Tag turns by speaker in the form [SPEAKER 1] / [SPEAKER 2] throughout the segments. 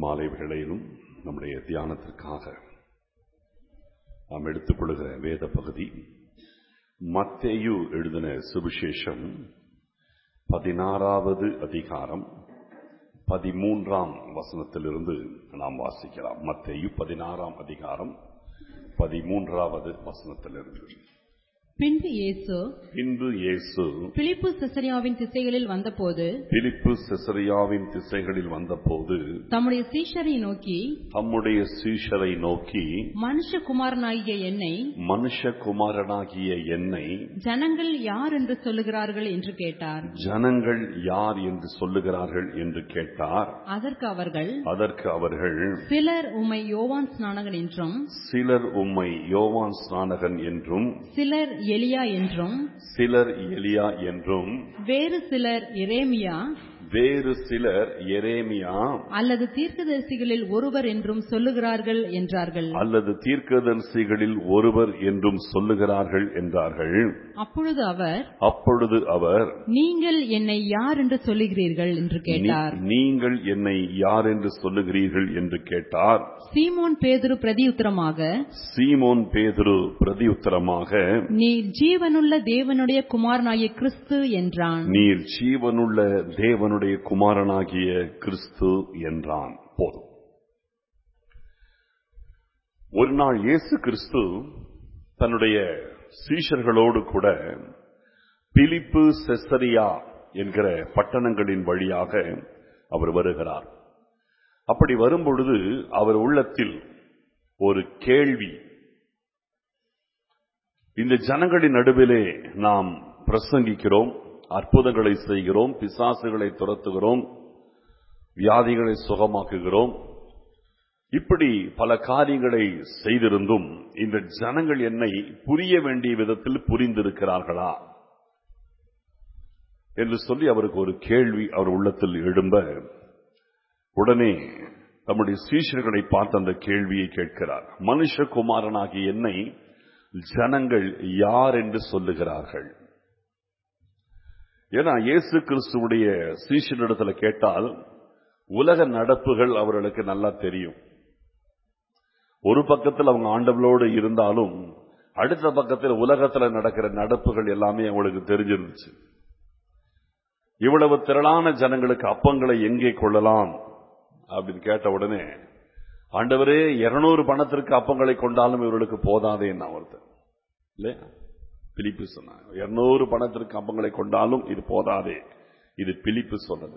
[SPEAKER 1] மாலை வேளையிலும் நம்முடைய தியானத்திற்காக நாம் எடுத்துக்கொள்கிற வேத பகுதி மத்தேயு எழுதின சுவிசேஷம் பதினாறாவது அதிகாரம் பதிமூன்றாம் வசனத்திலிருந்து நாம் வாசிக்கலாம் மத்தேயு பதினாறாம் அதிகாரம் பதிமூன்றாவது வசனத்திலிருந்து
[SPEAKER 2] பின்பு இயேசு
[SPEAKER 1] பின்பு இயேசு
[SPEAKER 2] பிலிப்பு செசரியாவின் திசைகளில் வந்தபோது
[SPEAKER 1] பிலிப்பு செசரியாவின் திசைகளில் வந்தபோது
[SPEAKER 2] தம்முடைய சீஷரை நோக்கி
[SPEAKER 1] தம்முடைய சீஷரை நோக்கி
[SPEAKER 2] மனுஷகுமாரனாகிய என்னை
[SPEAKER 1] மனுஷகுமாரனாகிய என்னை
[SPEAKER 2] ஜனங்கள் யார் என்று சொல்லுகிறார்கள் என்று கேட்டார்
[SPEAKER 1] ஜனங்கள் யார் என்று சொல்லுகிறார்கள் என்று கேட்டார்
[SPEAKER 2] அதற்கு அவர்கள்
[SPEAKER 1] அதற்கு அவர்கள்
[SPEAKER 2] சிலர் உம்மை யோவான் ஸ்நானகன் என்றும்
[SPEAKER 1] சிலர் உம்மை யோவான் ஸ்நானகன் என்றும்
[SPEAKER 2] சிலர் எலியா என்றும்
[SPEAKER 1] சிலர் எலியா என்றும்
[SPEAKER 2] வேறு சிலர் எரேமியா
[SPEAKER 1] வேறு சிலர் எரேமியா
[SPEAKER 2] அல்லது தீர்க்கதரிசிகளில் ஒருவர் என்றும் சொல்லுகிறார்கள் என்றார்கள்
[SPEAKER 1] அல்லது தீர்க்கதரிசிகளில் ஒருவர் என்றும் சொல்லுகிறார்கள் என்றார்கள்
[SPEAKER 2] அப்பொழுது அவர்
[SPEAKER 1] அப்பொழுது அவர்
[SPEAKER 2] நீங்கள் என்னை யார் என்று சொல்லுகிறீர்கள் என்று கேட்டார்
[SPEAKER 1] "நீ- நீங்கள் என்னை யார் என்று சொல்லுகிறீர்கள் என்று கேட்டார்
[SPEAKER 2] சீமோன் பேதுரு பிரதியுத்தரமாக
[SPEAKER 1] சீமோன் பேதுரு பிரதியுத்தரமாக
[SPEAKER 2] நீ ஜீவனுள்ள தேவனுடைய குமாரனாகிய கிறிஸ்து என்றான்
[SPEAKER 1] நீர் ஜீவனுள்ள தேவனுடைய குமாரனாகிய கிறிஸ்து என்றான் போதும் ஒரு நாள் இயேசு கிறிஸ்து தன்னுடைய சீஷர்களோடு கூட பிலிப்பு செசரியா என்கிற பட்டணங்களின் வழியாக அவர் வருகிறார் அப்படி வரும்பொழுது அவர் உள்ளத்தில் ஒரு கேள்வி இந்த ஜனங்களின் நடுவிலே நாம் பிரசங்கிக்கிறோம் அற்புதங்களை செய்கிறோம் பிசாசுகளை துரத்துகிறோம் வியாதிகளை சுகமாக்குகிறோம் இப்படி பல காரியங்களை செய்திருந்தும் இந்த ஜனங்கள் என்னை புரிய வேண்டிய விதத்தில் புரிந்திருக்கிறார்களா என்று சொல்லி அவருக்கு ஒரு கேள்வி அவர் உள்ளத்தில் எழும்ப உடனே தம்முடைய சீஷர்களை பார்த்து அந்த கேள்வியை கேட்கிறார் மனுஷகுமாரனாகிய என்னை ஜனங்கள் யார் என்று சொல்லுகிறார்கள் ஏன்னா இயேசு கிறிஸ்துவுடைய சீஷனிடத்துல கேட்டால் உலக நடப்புகள் அவர்களுக்கு நல்லா தெரியும் ஒரு பக்கத்தில் அவங்க ஆண்டவளோடு இருந்தாலும் அடுத்த பக்கத்தில் உலகத்துல நடக்கிற நடப்புகள் எல்லாமே அவங்களுக்கு தெரிஞ்சிருந்துச்சு இவ்வளவு திரளான ஜனங்களுக்கு அப்பங்களை எங்கே கொள்ளலாம் அப்படின்னு கேட்ட உடனே ஆண்டவரே இருநூறு பணத்திற்கு அப்பங்களை கொண்டாலும் இவர்களுக்கு போதாதே என்ன ஒருத்தர் இல்லையா பிலிப்பு சொன்னாங்க இருநூறு பணத்திற்கு அப்பங்களை கொண்டாலும் இது போதாதே இது பிலிப்பு சொன்னது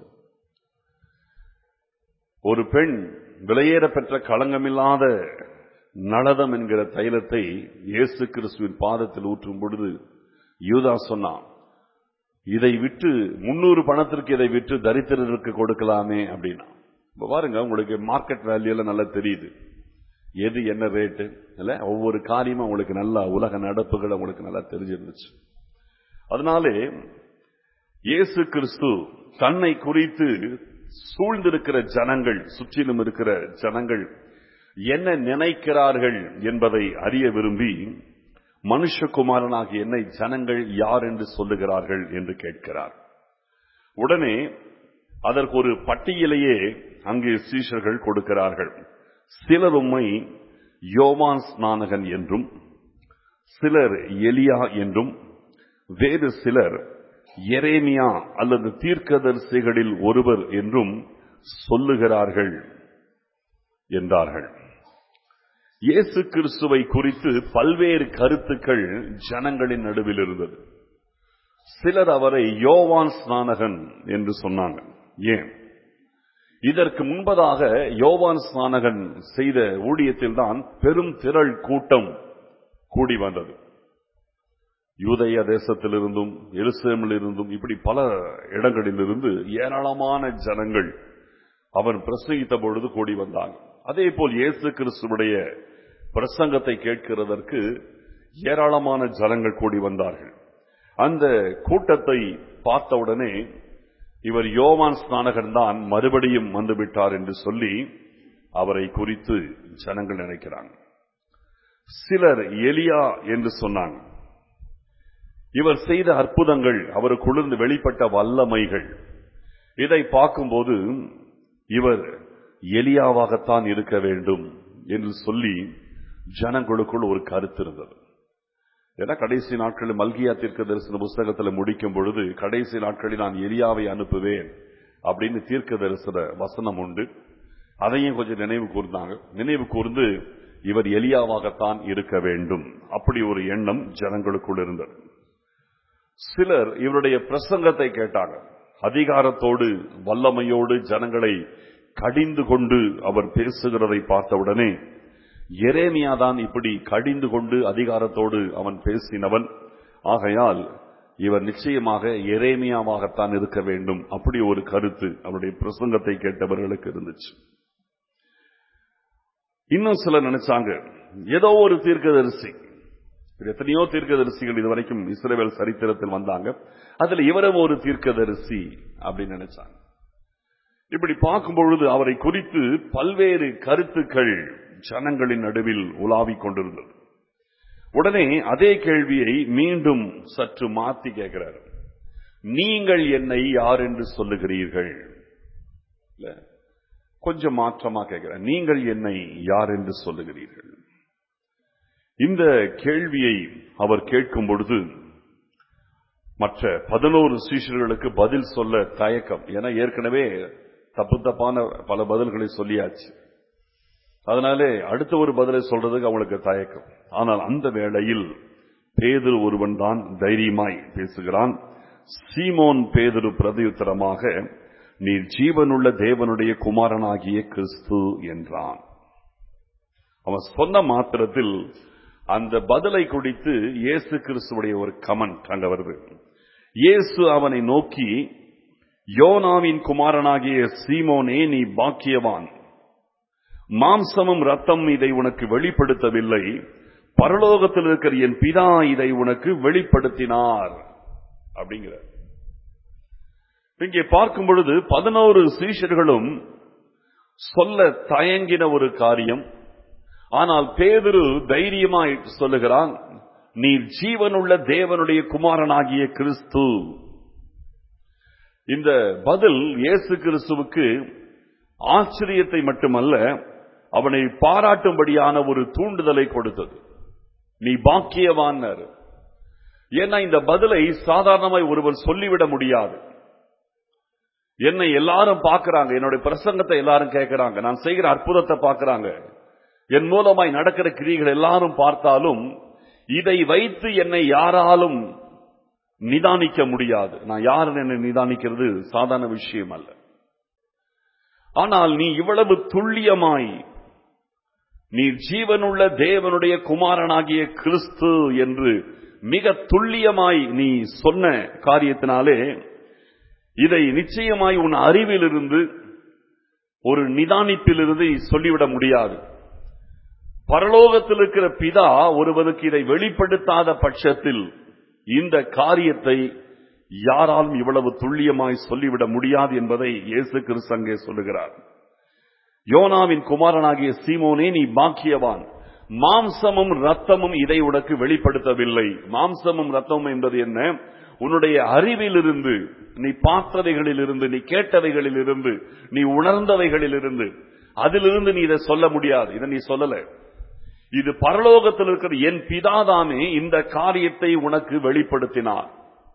[SPEAKER 1] ஒரு பெண் விலையேற பெற்ற களங்கமில்லாத நளதம் என்கிற தைலத்தை இயேசு கிறிஸ்துவின் பாதத்தில் ஊற்றும் பொழுது யூதா சொன்னான் இதை விட்டு முன்னூறு பணத்திற்கு இதை விற்று தரித்திரருக்கு கொடுக்கலாமே அப்படின்னா இப்ப பாருங்க உங்களுக்கு மார்க்கெட் வேல்யூல நல்லா தெரியுது எது என்ன ரேட்டு இல்ல ஒவ்வொரு காரியமும் உங்களுக்கு நல்லா உலக நடப்புகள் உங்களுக்கு நல்லா தெரிஞ்சிருந்துச்சு அதனாலே இயேசு கிறிஸ்து தன்னை குறித்து சூழ்ந்திருக்கிற ஜனங்கள் சுற்றிலும் இருக்கிற ஜனங்கள் என்ன நினைக்கிறார்கள் என்பதை அறிய விரும்பி மனுஷகுமாரனாகிய என்னை ஜனங்கள் யார் என்று சொல்லுகிறார்கள் என்று கேட்கிறார் உடனே அதற்கு ஒரு பட்டியலையே அங்கே சீஷர்கள் கொடுக்கிறார்கள் சிலர் உம்மை யோவான் ஸ்நானகன் என்றும் சிலர் எலியா என்றும் வேறு சிலர் எரேமியா அல்லது தீர்க்கதரிசிகளில் ஒருவர் என்றும் சொல்லுகிறார்கள் என்றார்கள் இயேசு கிறிஸ்துவை குறித்து பல்வேறு கருத்துக்கள் ஜனங்களின் நடுவில் இருந்தது சிலர் அவரை யோவான் ஸ்நானகன் என்று சொன்னாங்க ஏன் இதற்கு முன்பதாக யோவான் ஸ்நானகன் செய்த ஊழியத்தில் தான் பெரும் திரள் கூட்டம் கூடி வந்தது யூதய தேசத்திலிருந்தும் எருசலேமில் இருந்தும் இப்படி பல இடங்களிலிருந்து ஏராளமான ஜனங்கள் அவன் பிரசங்கித்த பொழுது கூடி வந்தாங்க அதே போல் இயேசு கிறிஸ்துவுடைய பிரசங்கத்தை கேட்கிறதற்கு ஏராளமான ஜனங்கள் கூடி வந்தார்கள் அந்த கூட்டத்தை பார்த்தவுடனே இவர் யோவான் ஸ்நானகன் தான் மறுபடியும் வந்துவிட்டார் என்று சொல்லி அவரை குறித்து ஜனங்கள் நினைக்கிறாங்க சிலர் எலியா என்று சொன்னாங்க இவர் செய்த அற்புதங்கள் அவருக்குள்ளிருந்து வெளிப்பட்ட வல்லமைகள் இதை பார்க்கும்போது இவர் எலியாவாகத்தான் இருக்க வேண்டும் என்று சொல்லி ஜனங்களுக்குள் ஒரு கருத்து இருந்தது ஏன்னா கடைசி நாட்களில் மல்கியா தீர்க்க தரிசன புஸ்தகத்தில் முடிக்கும் பொழுது கடைசி நாட்களில் நான் எலியாவை அனுப்புவேன் அப்படின்னு தீர்க்க தரிசன வசனம் உண்டு அதையும் கொஞ்சம் நினைவு கூர்ந்தாங்க நினைவு கூர்ந்து இவர் எலியாவாகத்தான் இருக்க வேண்டும் அப்படி ஒரு எண்ணம் ஜனங்களுக்குள் இருந்தது சிலர் இவருடைய பிரசங்கத்தை கேட்டாங்க அதிகாரத்தோடு வல்லமையோடு ஜனங்களை கடிந்து கொண்டு அவர் பேசுகிறதை பார்த்தவுடனே எரேமியா தான் இப்படி கடிந்து கொண்டு அதிகாரத்தோடு அவன் பேசினவன் ஆகையால் இவர் நிச்சயமாக எரேமியாவாகத்தான் இருக்க வேண்டும் அப்படி ஒரு கருத்து அவருடைய பிரசங்கத்தை கேட்டவர்களுக்கு இருந்துச்சு இன்னும் சிலர் நினைச்சாங்க ஏதோ ஒரு தீர்க்கதரிசி எத்தனையோ தீர்க்கதரிசிகள் இதுவரைக்கும் இஸ்ரேல் சரித்திரத்தில் வந்தாங்க அதுல இவரும் ஒரு தீர்க்கதரிசி அப்படின்னு நினைச்சாங்க இப்படி பார்க்கும் பொழுது அவரை குறித்து பல்வேறு கருத்துக்கள் ஜனங்களின் நடுவில் உலாவிக் கொண்டிருந்தது உடனே அதே கேள்வியை மீண்டும் சற்று மாத்தி கேட்கிறார் நீங்கள் என்னை யார் என்று சொல்லுகிறீர்கள் இல்ல, கொஞ்சம் மாற்றமா கேட்கிறார் நீங்கள் என்னை யார் என்று சொல்லுகிறீர்கள் இந்த கேள்வியை அவர் கேட்கும் பொழுது மற்ற பதினோரு சீஷர்களுக்கு பதில் சொல்ல தயக்கம் ஏன்னா ஏற்கனவே தப்பு தப்பான பல பதில்களை சொல்லியாச்சு அதனாலே அடுத்த ஒரு பதிலை சொல்றதுக்கு அவங்களுக்கு தயக்கம் ஆனால் அந்த வேளையில் பேதுரு ஒருவன் தான் தைரியமாய் பேசுகிறான் சீமோன் பேதுரு பிரதியுத்தரமாக நீர் ஜீவனுள்ள தேவனுடைய குமாரனாகிய கிறிஸ்து என்றான் அவன் சொன்ன மாத்திரத்தில் அந்த பதிலை குறித்து இயேசு கிறிஸ்துவுடைய ஒரு கமெண்ட் அங்க வருது இயேசு அவனை நோக்கி யோனாவின் குமாரனாகிய சீமோனே நீ பாக்கியவான் மாம்சமும் ரத்தம் இதை உனக்கு வெளிப்படுத்தவில்லை பரலோகத்தில் இருக்கிற என் பிதா இதை உனக்கு வெளிப்படுத்தினார் அப்படிங்கிற இங்கே பார்க்கும் பொழுது பதினோரு சீஷர்களும் சொல்ல தயங்கின ஒரு காரியம் ஆனால் பேதுரு தைரியமாய் சொல்லுகிறான் நீர் ஜீவனுள்ள தேவனுடைய குமாரனாகிய கிறிஸ்து இந்த பதில் இயேசு கிறிஸ்துவுக்கு ஆச்சரியத்தை மட்டுமல்ல அவனை பாராட்டும்படியான ஒரு தூண்டுதலை கொடுத்தது நீ பாக்கியவான் ஏன்னா இந்த பதிலை சாதாரணமாய் ஒருவர் சொல்லிவிட முடியாது என்னை எல்லாரும் பார்க்கறாங்க என்னுடைய பிரசங்கத்தை எல்லாரும் கேட்கறாங்க நான் செய்கிற அற்புதத்தை பார்க்கறாங்க என் மூலமாய் நடக்கிற கிரிகள் எல்லாரும் பார்த்தாலும் இதை வைத்து என்னை யாராலும் நிதானிக்க முடியாது நான் யாருன்னு என்னை நிதானிக்கிறது சாதாரண விஷயம் அல்ல ஆனால் நீ இவ்வளவு துல்லியமாய் நீ ஜீவனுள்ள தேவனுடைய குமாரனாகிய கிறிஸ்து என்று மிக துல்லியமாய் நீ சொன்ன காரியத்தினாலே இதை நிச்சயமாய் உன் அறிவிலிருந்து ஒரு நிதானிப்பிலிருந்து நீ சொல்லிவிட முடியாது பரலோகத்தில் இருக்கிற பிதா ஒருவனுக்கு இதை வெளிப்படுத்தாத பட்சத்தில் இந்த காரியத்தை யாராலும் இவ்வளவு துல்லியமாய் சொல்லிவிட முடியாது என்பதை இயேசு கிறிஸ்து அங்கே சொல்லுகிறார் யோனாவின் குமாரனாகிய சீமோனே நீ பாக்கியவான் மாம்சமும் ரத்தமும் இதை உனக்கு வெளிப்படுத்தவில்லை மாம்சமும் ரத்தமும் என்பது என்ன உன்னுடைய அறிவிலிருந்து நீ பார்த்தவைகளிலிருந்து நீ கேட்டவைகளிலிருந்து நீ உணர்ந்தவைகளிலிருந்து அதிலிருந்து நீ இதை சொல்ல முடியாது இதை நீ சொல்லல இது பரலோகத்தில் இருக்கிற என் பிதாதாமே இந்த காரியத்தை உனக்கு வெளிப்படுத்தினார்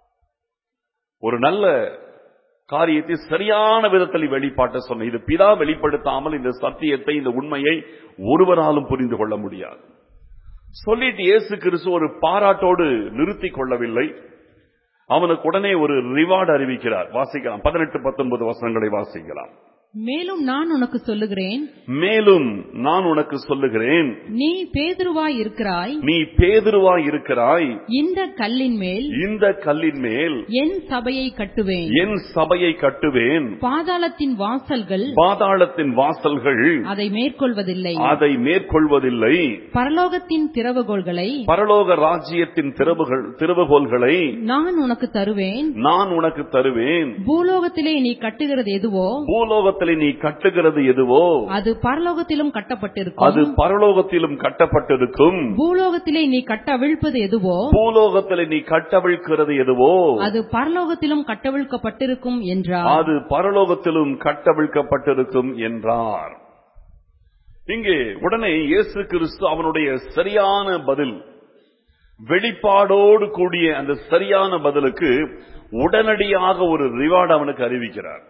[SPEAKER 1] ஒரு நல்ல காரியத்தை சரியான விதத்தில் வெளிப்பாட்ட சொன்ன இது பிதா வெளிப்படுத்தாமல் இந்த சத்தியத்தை இந்த உண்மையை ஒருவராலும் புரிந்து கொள்ள முடியாது சொல்லிட்டு இயேசு கிறிஸ்து ஒரு பாராட்டோடு நிறுத்திக் கொள்ளவில்லை அவனுக்கு உடனே ஒரு ரிவார்டு அறிவிக்கிறார் வாசிக்கலாம் பதினெட்டு பத்தொன்பது வசனங்களை வாசிக்கலாம்
[SPEAKER 2] மேலும் நான் உனக்கு சொல்லுகிறேன்
[SPEAKER 1] மேலும் நான் உனக்கு சொல்லுகிறேன்
[SPEAKER 2] நீ பேதுருவாய் இருக்கிறாய்
[SPEAKER 1] நீ பேதுருவாய் இருக்கிறாய்
[SPEAKER 2] இந்த கல்லின் மேல்
[SPEAKER 1] இந்த கல்லின் மேல்
[SPEAKER 2] என் சபையை கட்டுவேன்
[SPEAKER 1] என் சபையை கட்டுவேன்
[SPEAKER 2] பாதாளத்தின் வாசல்கள்
[SPEAKER 1] பாதாளத்தின் வாசல்கள்
[SPEAKER 2] அதை மேற்கொள்வதில்லை
[SPEAKER 1] அதை மேற்கொள்வதில்லை
[SPEAKER 2] பரலோகத்தின் திறவுகோள்களை
[SPEAKER 1] பரலோக ராஜ்யத்தின் திறவுகள் திறவுகோல்களை
[SPEAKER 2] நான் உனக்கு தருவேன்
[SPEAKER 1] நான் உனக்கு தருவேன்
[SPEAKER 2] பூலோகத்திலே நீ கட்டுகிறது எதுவோ
[SPEAKER 1] பூலோகத்திலே நீ கட்டுகிறது எதுவோ
[SPEAKER 2] அது பரலோகத்திலும்
[SPEAKER 1] அது
[SPEAKER 2] கட்டப்பட்டிருக்கும்
[SPEAKER 1] பரலோகத்திலும் கட்டப்பட்டிருக்கும்
[SPEAKER 2] பூலோகத்திலே நீ கட்டவிழ்ப்பது எதுவோ
[SPEAKER 1] பூலோகத்திலே நீ கட்டவிழ்க்கிறது எதுவோ
[SPEAKER 2] அது பரலோகத்திலும் கட்டவிழ்க்கப்பட்டிருக்கும் என்றார்
[SPEAKER 1] அது பரலோகத்திலும் கட்டவிழ்க்கப்பட்டிருக்கும் என்றார் இங்கே உடனே இயேசு கிறிஸ்து அவனுடைய சரியான பதில் வெளிப்பாடோடு கூடிய அந்த சரியான பதிலுக்கு உடனடியாக ஒரு ரிவார்டு அவனுக்கு அறிவிக்கிறார்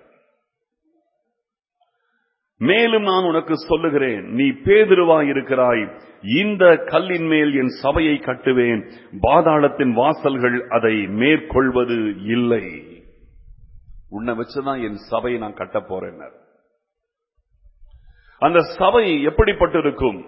[SPEAKER 1] மேலும் நான் உனக்கு சொல்லுகிறேன் நீ பேதிருவாய் இருக்கிறாய் இந்த கல்லின் மேல் என் சபையை கட்டுவேன் பாதாளத்தின் வாசல்கள் அதை மேற்கொள்வது இல்லை உன்னை வச்சுதான் என் சபையை நான் கட்ட போறேன் அந்த சபை எப்படிப்பட்டிருக்கும்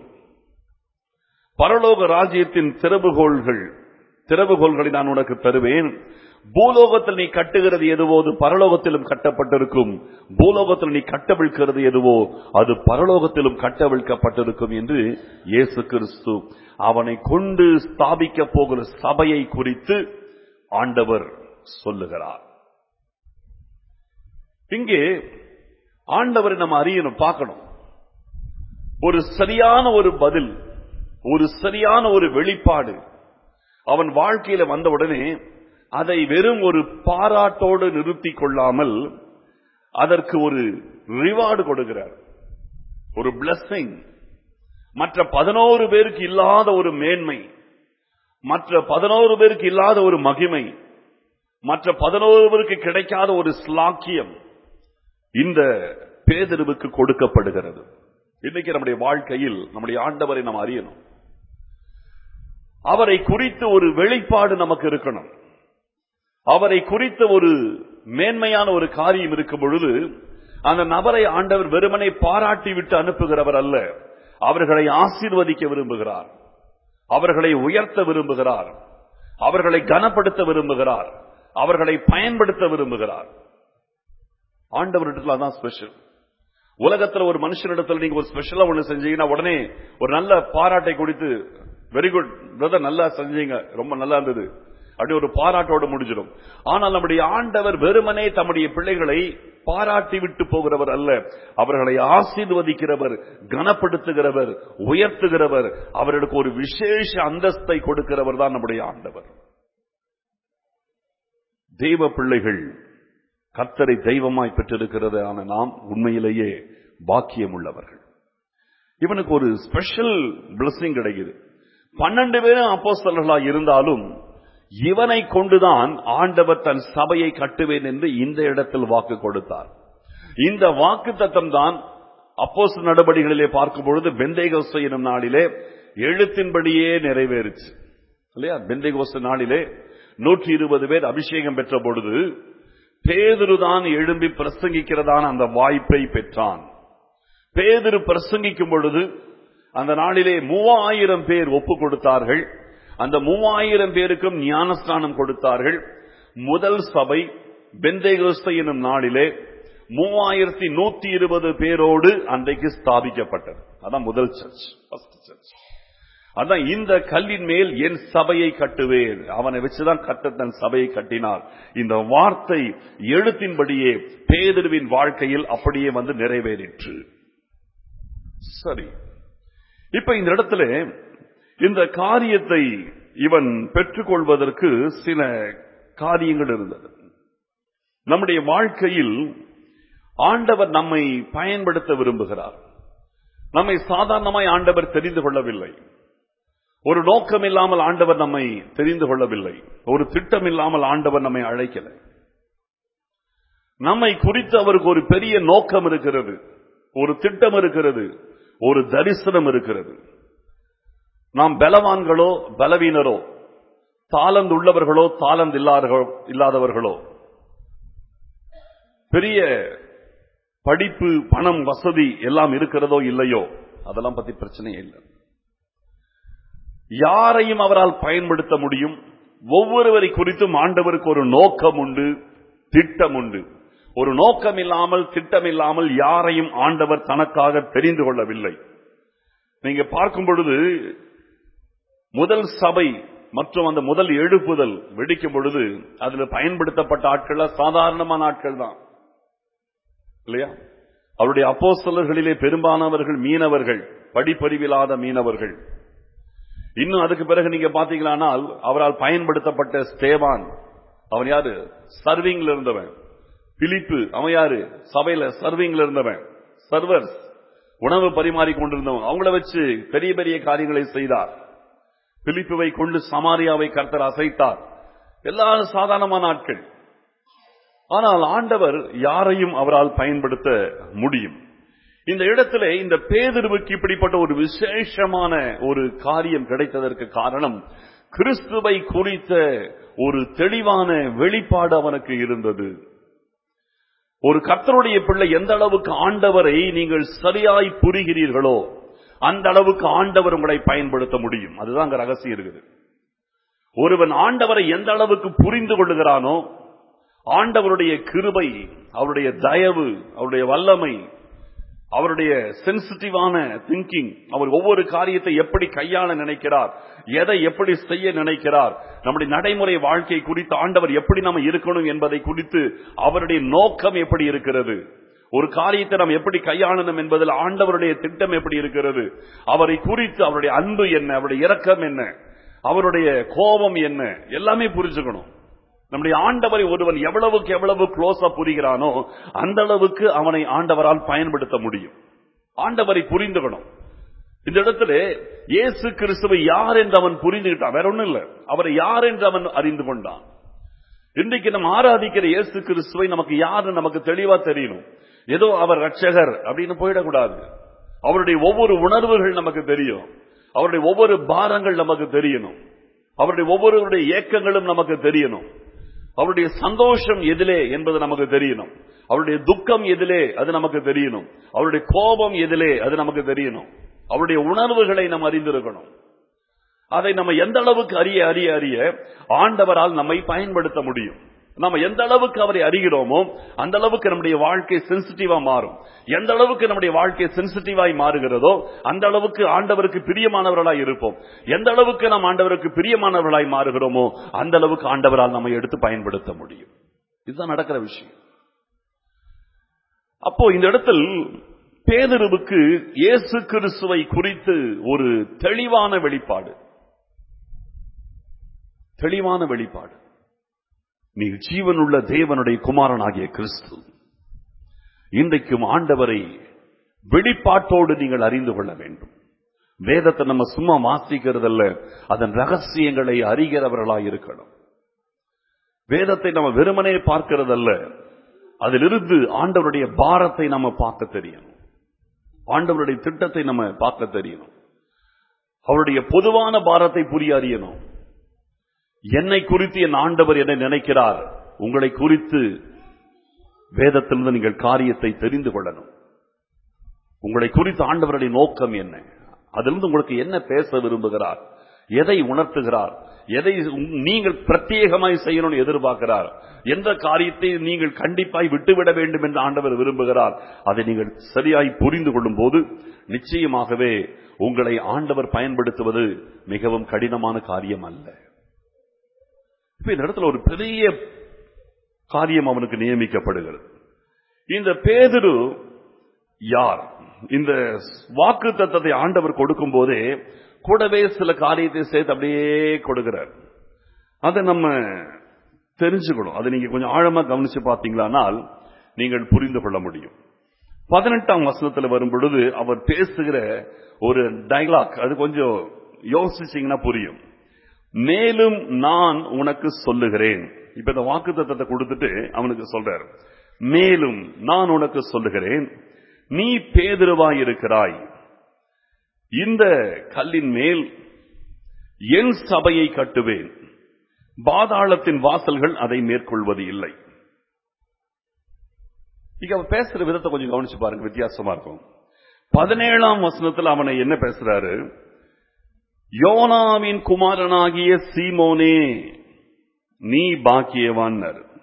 [SPEAKER 1] பரலோக ராஜ்யத்தின் திறவுகோள்கள் திறவுகோள்களை நான் உனக்கு தருவேன் பூலோகத்தில் நீ கட்டுகிறது எதுவோ அது பரலோகத்திலும் கட்டப்பட்டிருக்கும் பூலோகத்தில் நீ கட்டவிழ்க்கிறது எதுவோ அது பரலோகத்திலும் கட்டவிழ்க்கப்பட்டிருக்கும் என்று இயேசு கிறிஸ்து அவனை கொண்டு ஸ்தாபிக்க போகிற சபையை குறித்து ஆண்டவர் சொல்லுகிறார் இங்கே ஆண்டவரை நம்ம அறியணும் பார்க்கணும் ஒரு சரியான ஒரு பதில் ஒரு சரியான ஒரு வெளிப்பாடு அவன் வாழ்க்கையில வந்தவுடனே அதை வெறும் ஒரு பாராட்டோடு நிறுத்திக் கொள்ளாமல் அதற்கு ஒரு ரிவார்டு கொடுக்கிறார் ஒரு பிளஸ்ஸிங் மற்ற பதினோரு பேருக்கு இல்லாத ஒரு மேன்மை மற்ற பதினோரு பேருக்கு இல்லாத ஒரு மகிமை மற்ற பதினோரு பேருக்கு கிடைக்காத ஒரு ஸ்லாக்கியம் இந்த பேதருவுக்கு கொடுக்கப்படுகிறது இன்னைக்கு நம்முடைய வாழ்க்கையில் நம்முடைய ஆண்டவரை நாம் அறியணும் அவரை குறித்து ஒரு வெளிப்பாடு நமக்கு இருக்கணும் அவரை குறித்த ஒரு மேன்மையான ஒரு காரியம் இருக்கும் பொழுது அந்த நபரை ஆண்டவர் வெறுமனை பாராட்டி விட்டு அனுப்புகிறவர் அல்ல அவர்களை ஆசீர்வதிக்க விரும்புகிறார் அவர்களை உயர்த்த விரும்புகிறார் அவர்களை கனப்படுத்த விரும்புகிறார் அவர்களை பயன்படுத்த விரும்புகிறார் ஆண்டவரிடத்துல அதான் ஸ்பெஷல் உலகத்துல ஒரு மனுஷனிடத்துல நீங்க ஒரு ஸ்பெஷலா ஒண்ணு செஞ்சீங்கன்னா உடனே ஒரு நல்ல பாராட்டை கொடுத்து வெரி குட் பிரதர் நல்லா செஞ்சீங்க ரொம்ப நல்லா இருந்தது அப்படி ஒரு பாராட்டோடு முடிஞ்சிடும் ஆனால் நம்முடைய ஆண்டவர் வெறுமனே தம்முடைய பிள்ளைகளை பாராட்டி விட்டு போகிறவர் அல்ல அவர்களை ஆசீர்வதிக்கிறவர் கனப்படுத்துகிறவர் உயர்த்துகிறவர் அவர்களுக்கு ஒரு விசேஷ அந்தஸ்தை கொடுக்கிறவர் தான் நம்முடைய ஆண்டவர் தெய்வ பிள்ளைகள் கர்த்தரை தெய்வமாய் பெற்றிருக்கிறதான நாம் உண்மையிலேயே பாக்கியம் உள்ளவர்கள் இவனுக்கு ஒரு ஸ்பெஷல் பிளஸிங் கிடைக்குது பன்னெண்டு பேரும் அப்போஸ்தலர்களா இருந்தாலும் இவனை கொண்டுதான் ஆண்டவர் தன் சபையை கட்டுவேன் என்று இந்த இடத்தில் வாக்கு கொடுத்தார் இந்த வாக்கு தத்தம் தான் அப்போஸ் நடவடிக்கைகளிலே பார்க்கும் பொழுது பெந்தைகோஸ்த எனும் நாளிலே எழுத்தின்படியே நிறைவேறுச்சு இல்லையா பெந்தைகோஸ்த நாளிலே நூற்றி இருபது பேர் அபிஷேகம் பெற்ற பொழுது பேதுருதான் எழும்பி பிரசங்கிக்கிறதான அந்த வாய்ப்பை பெற்றான் பேதுரு பிரசங்கிக்கும் பொழுது அந்த நாளிலே மூவாயிரம் பேர் ஒப்பு கொடுத்தார்கள் அந்த மூவாயிரம் பேருக்கும் ஞானஸ்தானம் கொடுத்தார்கள் முதல் சபை பெந்தைகோஸ்த எனும் நாளிலே மூவாயிரத்தி நூத்தி இருபது பேரோடு அன்றைக்கு ஸ்தாபிக்கப்பட்டது அதான் முதல் சர்ச் சர்ச் அதான் இந்த கல்லின் மேல் என் சபையை கட்டுவேன் அவனை வச்சுதான் கட்ட தன் சபையை கட்டினார் இந்த வார்த்தை எழுத்தின்படியே பேதருவின் வாழ்க்கையில் அப்படியே வந்து நிறைவேறிற்று சரி இப்ப இந்த இடத்துல இந்த காரியத்தை இவன் பெற்றுக்கொள்வதற்கு சில காரியங்கள் இருந்தது நம்முடைய வாழ்க்கையில் ஆண்டவர் நம்மை பயன்படுத்த விரும்புகிறார் நம்மை சாதாரணமாய் ஆண்டவர் தெரிந்து கொள்ளவில்லை ஒரு நோக்கம் இல்லாமல் ஆண்டவர் நம்மை தெரிந்து கொள்ளவில்லை ஒரு திட்டம் இல்லாமல் ஆண்டவர் நம்மை அழைக்கல நம்மை குறித்து அவருக்கு ஒரு பெரிய நோக்கம் இருக்கிறது ஒரு திட்டம் இருக்கிறது ஒரு தரிசனம் இருக்கிறது நாம் பலவான்களோ பலவீனரோ தாளந்து உள்ளவர்களோ தாளந்து இல்லாதவர்களோ பெரிய படிப்பு பணம் வசதி எல்லாம் இருக்கிறதோ இல்லையோ அதெல்லாம் பத்தி பிரச்சனையே இல்லை யாரையும் அவரால் பயன்படுத்த முடியும் ஒவ்வொருவரை குறித்தும் ஆண்டவருக்கு ஒரு நோக்கம் உண்டு திட்டம் உண்டு ஒரு நோக்கம் இல்லாமல் திட்டம் இல்லாமல் யாரையும் ஆண்டவர் தனக்காக தெரிந்து கொள்ளவில்லை நீங்க பார்க்கும் பொழுது முதல் சபை மற்றும் அந்த முதல் எழுப்புதல் வெடிக்கும் பொழுது அதுல பயன்படுத்தப்பட்ட ஆட்கள் சாதாரணமான ஆட்கள் தான் இல்லையா அவருடைய அப்போஸ்தலர்களிலே பெரும்பாலானவர்கள் மீனவர்கள் படிப்பறிவில்லாத மீனவர்கள் இன்னும் அதுக்கு பிறகு நீங்க பாத்தீங்களானால் அவரால் பயன்படுத்தப்பட்ட ஸ்டேவான் அவன் யாரு சர்விங்ல இருந்தவன் பிலிப்பு அவன் யாரு சபையில சர்விங்ல இருந்தவன் சர்வர்ஸ் உணவு பரிமாறி கொண்டிருந்தவங்க அவங்கள வச்சு பெரிய பெரிய காரியங்களை செய்தார் பிலிப்புவை கொண்டு சமாரியாவை கர்த்தர் அசைத்தார் எல்லாரும் சாதாரணமான ஆட்கள் ஆனால் ஆண்டவர் யாரையும் அவரால் பயன்படுத்த முடியும் இந்த இடத்துல இந்த பேதருவுக்கு இப்படிப்பட்ட ஒரு விசேஷமான ஒரு காரியம் கிடைத்ததற்கு காரணம் கிறிஸ்துவை குறித்த ஒரு தெளிவான வெளிப்பாடு அவனுக்கு இருந்தது ஒரு கர்த்தருடைய பிள்ளை எந்த அளவுக்கு ஆண்டவரை நீங்கள் சரியாய் புரிகிறீர்களோ அந்த அளவுக்கு ஆண்டவர் உங்களை பயன்படுத்த முடியும் அதுதான் அங்க ரகசியம் இருக்குது ஒருவன் ஆண்டவரை எந்த அளவுக்கு புரிந்து கொள்ளுகிறானோ ஆண்டவருடைய கிருபை அவருடைய தயவு அவருடைய வல்லமை அவருடைய சென்சிட்டிவான திங்கிங் அவர் ஒவ்வொரு காரியத்தை எப்படி கையாள நினைக்கிறார் எதை எப்படி செய்ய நினைக்கிறார் நம்முடைய நடைமுறை வாழ்க்கை குறித்து ஆண்டவர் எப்படி நம்ம இருக்கணும் என்பதை குறித்து அவருடைய நோக்கம் எப்படி இருக்கிறது ஒரு காரியத்தை நாம் எப்படி கையாளணும் என்பதில் ஆண்டவருடைய திட்டம் எப்படி இருக்கிறது அவரை குறித்து அவருடைய அன்பு என்ன அவருடைய இரக்கம் என்ன அவருடைய கோபம் என்ன எல்லாமே புரிஞ்சுக்கணும் நம்முடைய ஆண்டவரை ஒருவன் எவ்வளவுக்கு எவ்வளவு க்ளோஸா புரிகிறானோ அந்த அளவுக்கு அவனை ஆண்டவரால் பயன்படுத்த முடியும் ஆண்டவரை புரிந்துக்கணும் இந்த இடத்துல இயேசு கிறிஸ்துவை யார் என்று அவன் புரிந்துகிட்டான் வேற ஒண்ணும் இல்ல அவரை யார் என்று அவன் அறிந்து கொண்டான் இன்றைக்கு நம்ம ஆராதிக்கிற இயேசு கிறிஸ்துவை நமக்கு யாரு நமக்கு தெளிவா தெரியணும் ஏதோ அவர் ரட்சகர் அப்படின்னு போயிடக்கூடாது அவருடைய ஒவ்வொரு உணர்வுகள் நமக்கு தெரியும் அவருடைய ஒவ்வொரு பாரங்கள் நமக்கு தெரியணும் அவருடைய ஒவ்வொருவருடைய ஏக்கங்களும் நமக்கு தெரியணும் அவருடைய சந்தோஷம் எதிலே என்பது நமக்கு தெரியணும் அவருடைய துக்கம் எதிலே அது நமக்கு தெரியணும் அவருடைய கோபம் எதிலே அது நமக்கு தெரியணும் அவருடைய உணர்வுகளை நம்ம அறிந்திருக்கணும் அதை நம்ம எந்த அளவுக்கு அறிய அறிய அறிய ஆண்டவரால் நம்மை பயன்படுத்த முடியும் நம்ம எந்த அளவுக்கு அவரை அறிகிறோமோ அந்த அளவுக்கு நம்முடைய வாழ்க்கை சென்சிட்டிவா மாறும் எந்த அளவுக்கு நம்முடைய வாழ்க்கை சென்சிட்டிவாய் மாறுகிறதோ அந்த அளவுக்கு ஆண்டவருக்கு பிரியமானவர்களாய் இருப்போம் எந்த அளவுக்கு நாம் ஆண்டவருக்கு பிரியமானவர்களாய் மாறுகிறோமோ அந்த அளவுக்கு ஆண்டவரால் நம்மை எடுத்து பயன்படுத்த முடியும் இதுதான் நடக்கிற விஷயம் அப்போ இந்த இடத்தில் பேதருவுக்கு இயேசு கிறிஸ்துவை குறித்து ஒரு தெளிவான வெளிப்பாடு தெளிவான வெளிப்பாடு நீ ஜீவனுள்ள தேவனுடைய குமாரனாகிய கிறிஸ்து இன்றைக்கும் ஆண்டவரை வெளிப்பாட்டோடு நீங்கள் அறிந்து கொள்ள வேண்டும் வேதத்தை நம்ம சும்மா வாசிக்கிறதல்ல அதன் ரகசியங்களை அறிகிறவர்களாய் இருக்கணும் வேதத்தை நம்ம வெறுமனே பார்க்கிறதல்ல அதிலிருந்து ஆண்டவருடைய பாரத்தை நம்ம பார்க்க தெரியணும் ஆண்டவருடைய திட்டத்தை நம்ம பார்க்க தெரியணும் அவருடைய பொதுவான பாரத்தை புரிய அறியணும் என்னை குறித்து என் ஆண்டவர் என்ன நினைக்கிறார் உங்களை குறித்து வேதத்திலிருந்து நீங்கள் காரியத்தை தெரிந்து கொள்ளணும் உங்களை குறித்து ஆண்டவருடைய நோக்கம் என்ன அதிலிருந்து உங்களுக்கு என்ன பேச விரும்புகிறார் எதை உணர்த்துகிறார் எதை நீங்கள் பிரத்யேகமாய் செய்யணும்னு எதிர்பார்க்கிறார் எந்த காரியத்தை நீங்கள் கண்டிப்பாய் விட்டுவிட வேண்டும் என்று ஆண்டவர் விரும்புகிறார் அதை நீங்கள் சரியாய் புரிந்து கொள்ளும் போது நிச்சயமாகவே உங்களை ஆண்டவர் பயன்படுத்துவது மிகவும் கடினமான காரியம் அல்ல இப்ப இந்த இடத்துல ஒரு பெரிய காரியம் அவனுக்கு நியமிக்கப்படுகிறது இந்த பேதுரு யார் இந்த வாக்கு தத்தத்தை ஆண்டவர் கொடுக்கும் போதே கூடவே சில காரியத்தை சேர்த்து அப்படியே கொடுக்கிறார் அதை நம்ம தெரிஞ்சுக்கணும் அதை நீங்க கொஞ்சம் ஆழமா கவனிச்சு பார்த்தீங்களானால் நீங்கள் புரிந்து கொள்ள முடியும் பதினெட்டாம் வசனத்தில் வரும் பொழுது அவர் பேசுகிற ஒரு டைலாக் அது கொஞ்சம் யோசிச்சீங்கன்னா புரியும் மேலும் நான் உனக்கு சொல்லுகிறேன் இப்ப இந்த வாக்கு தத்தத்தை கொடுத்துட்டு அவனுக்கு சொல்றார் மேலும் நான் உனக்கு சொல்லுகிறேன் நீ பேதிருவாய் இருக்கிறாய் இந்த கல்லின் மேல் என் சபையை கட்டுவேன் பாதாளத்தின் வாசல்கள் அதை மேற்கொள்வது இல்லை இங்க அவன் பேசுற விதத்தை கொஞ்சம் கவனிச்சு பாருங்க வித்தியாசமா இருக்கும் பதினேழாம் வசனத்தில் அவனை என்ன பேசுறாரு யோனாவின் குமாரனாகிய சீமோனே நீ பாக்கியவான்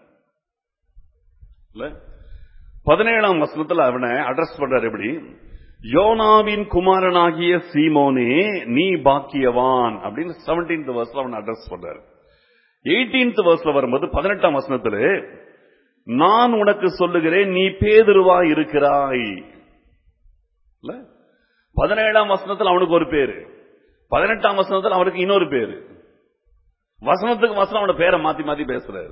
[SPEAKER 1] பதினேழாம் வசனத்தில் அவனை அட்ரஸ் பண்றாரு எப்படி யோனாவின் குமாரனாகிய சீமோனே நீ பாக்கியவான் அப்படின்னு செவன்டீன்த் வர்ஸ்ல அவனை அட்ரஸ் பண்றாரு எயிட்டீன்த் வர்ஸ்ல வரும்போது பதினெட்டாம் வசனத்துல நான் உனக்கு சொல்லுகிறேன் நீ பேதுருவா இருக்கிறாய் பதினேழாம் வசனத்தில் அவனுக்கு ஒரு பேரு பதினெட்டாம் வசனத்தில் அவனுக்கு இன்னொரு பேரு வசனத்துக்கு வசனம் அவனோட பேரை மாத்தி மாத்தி பேசுறாரு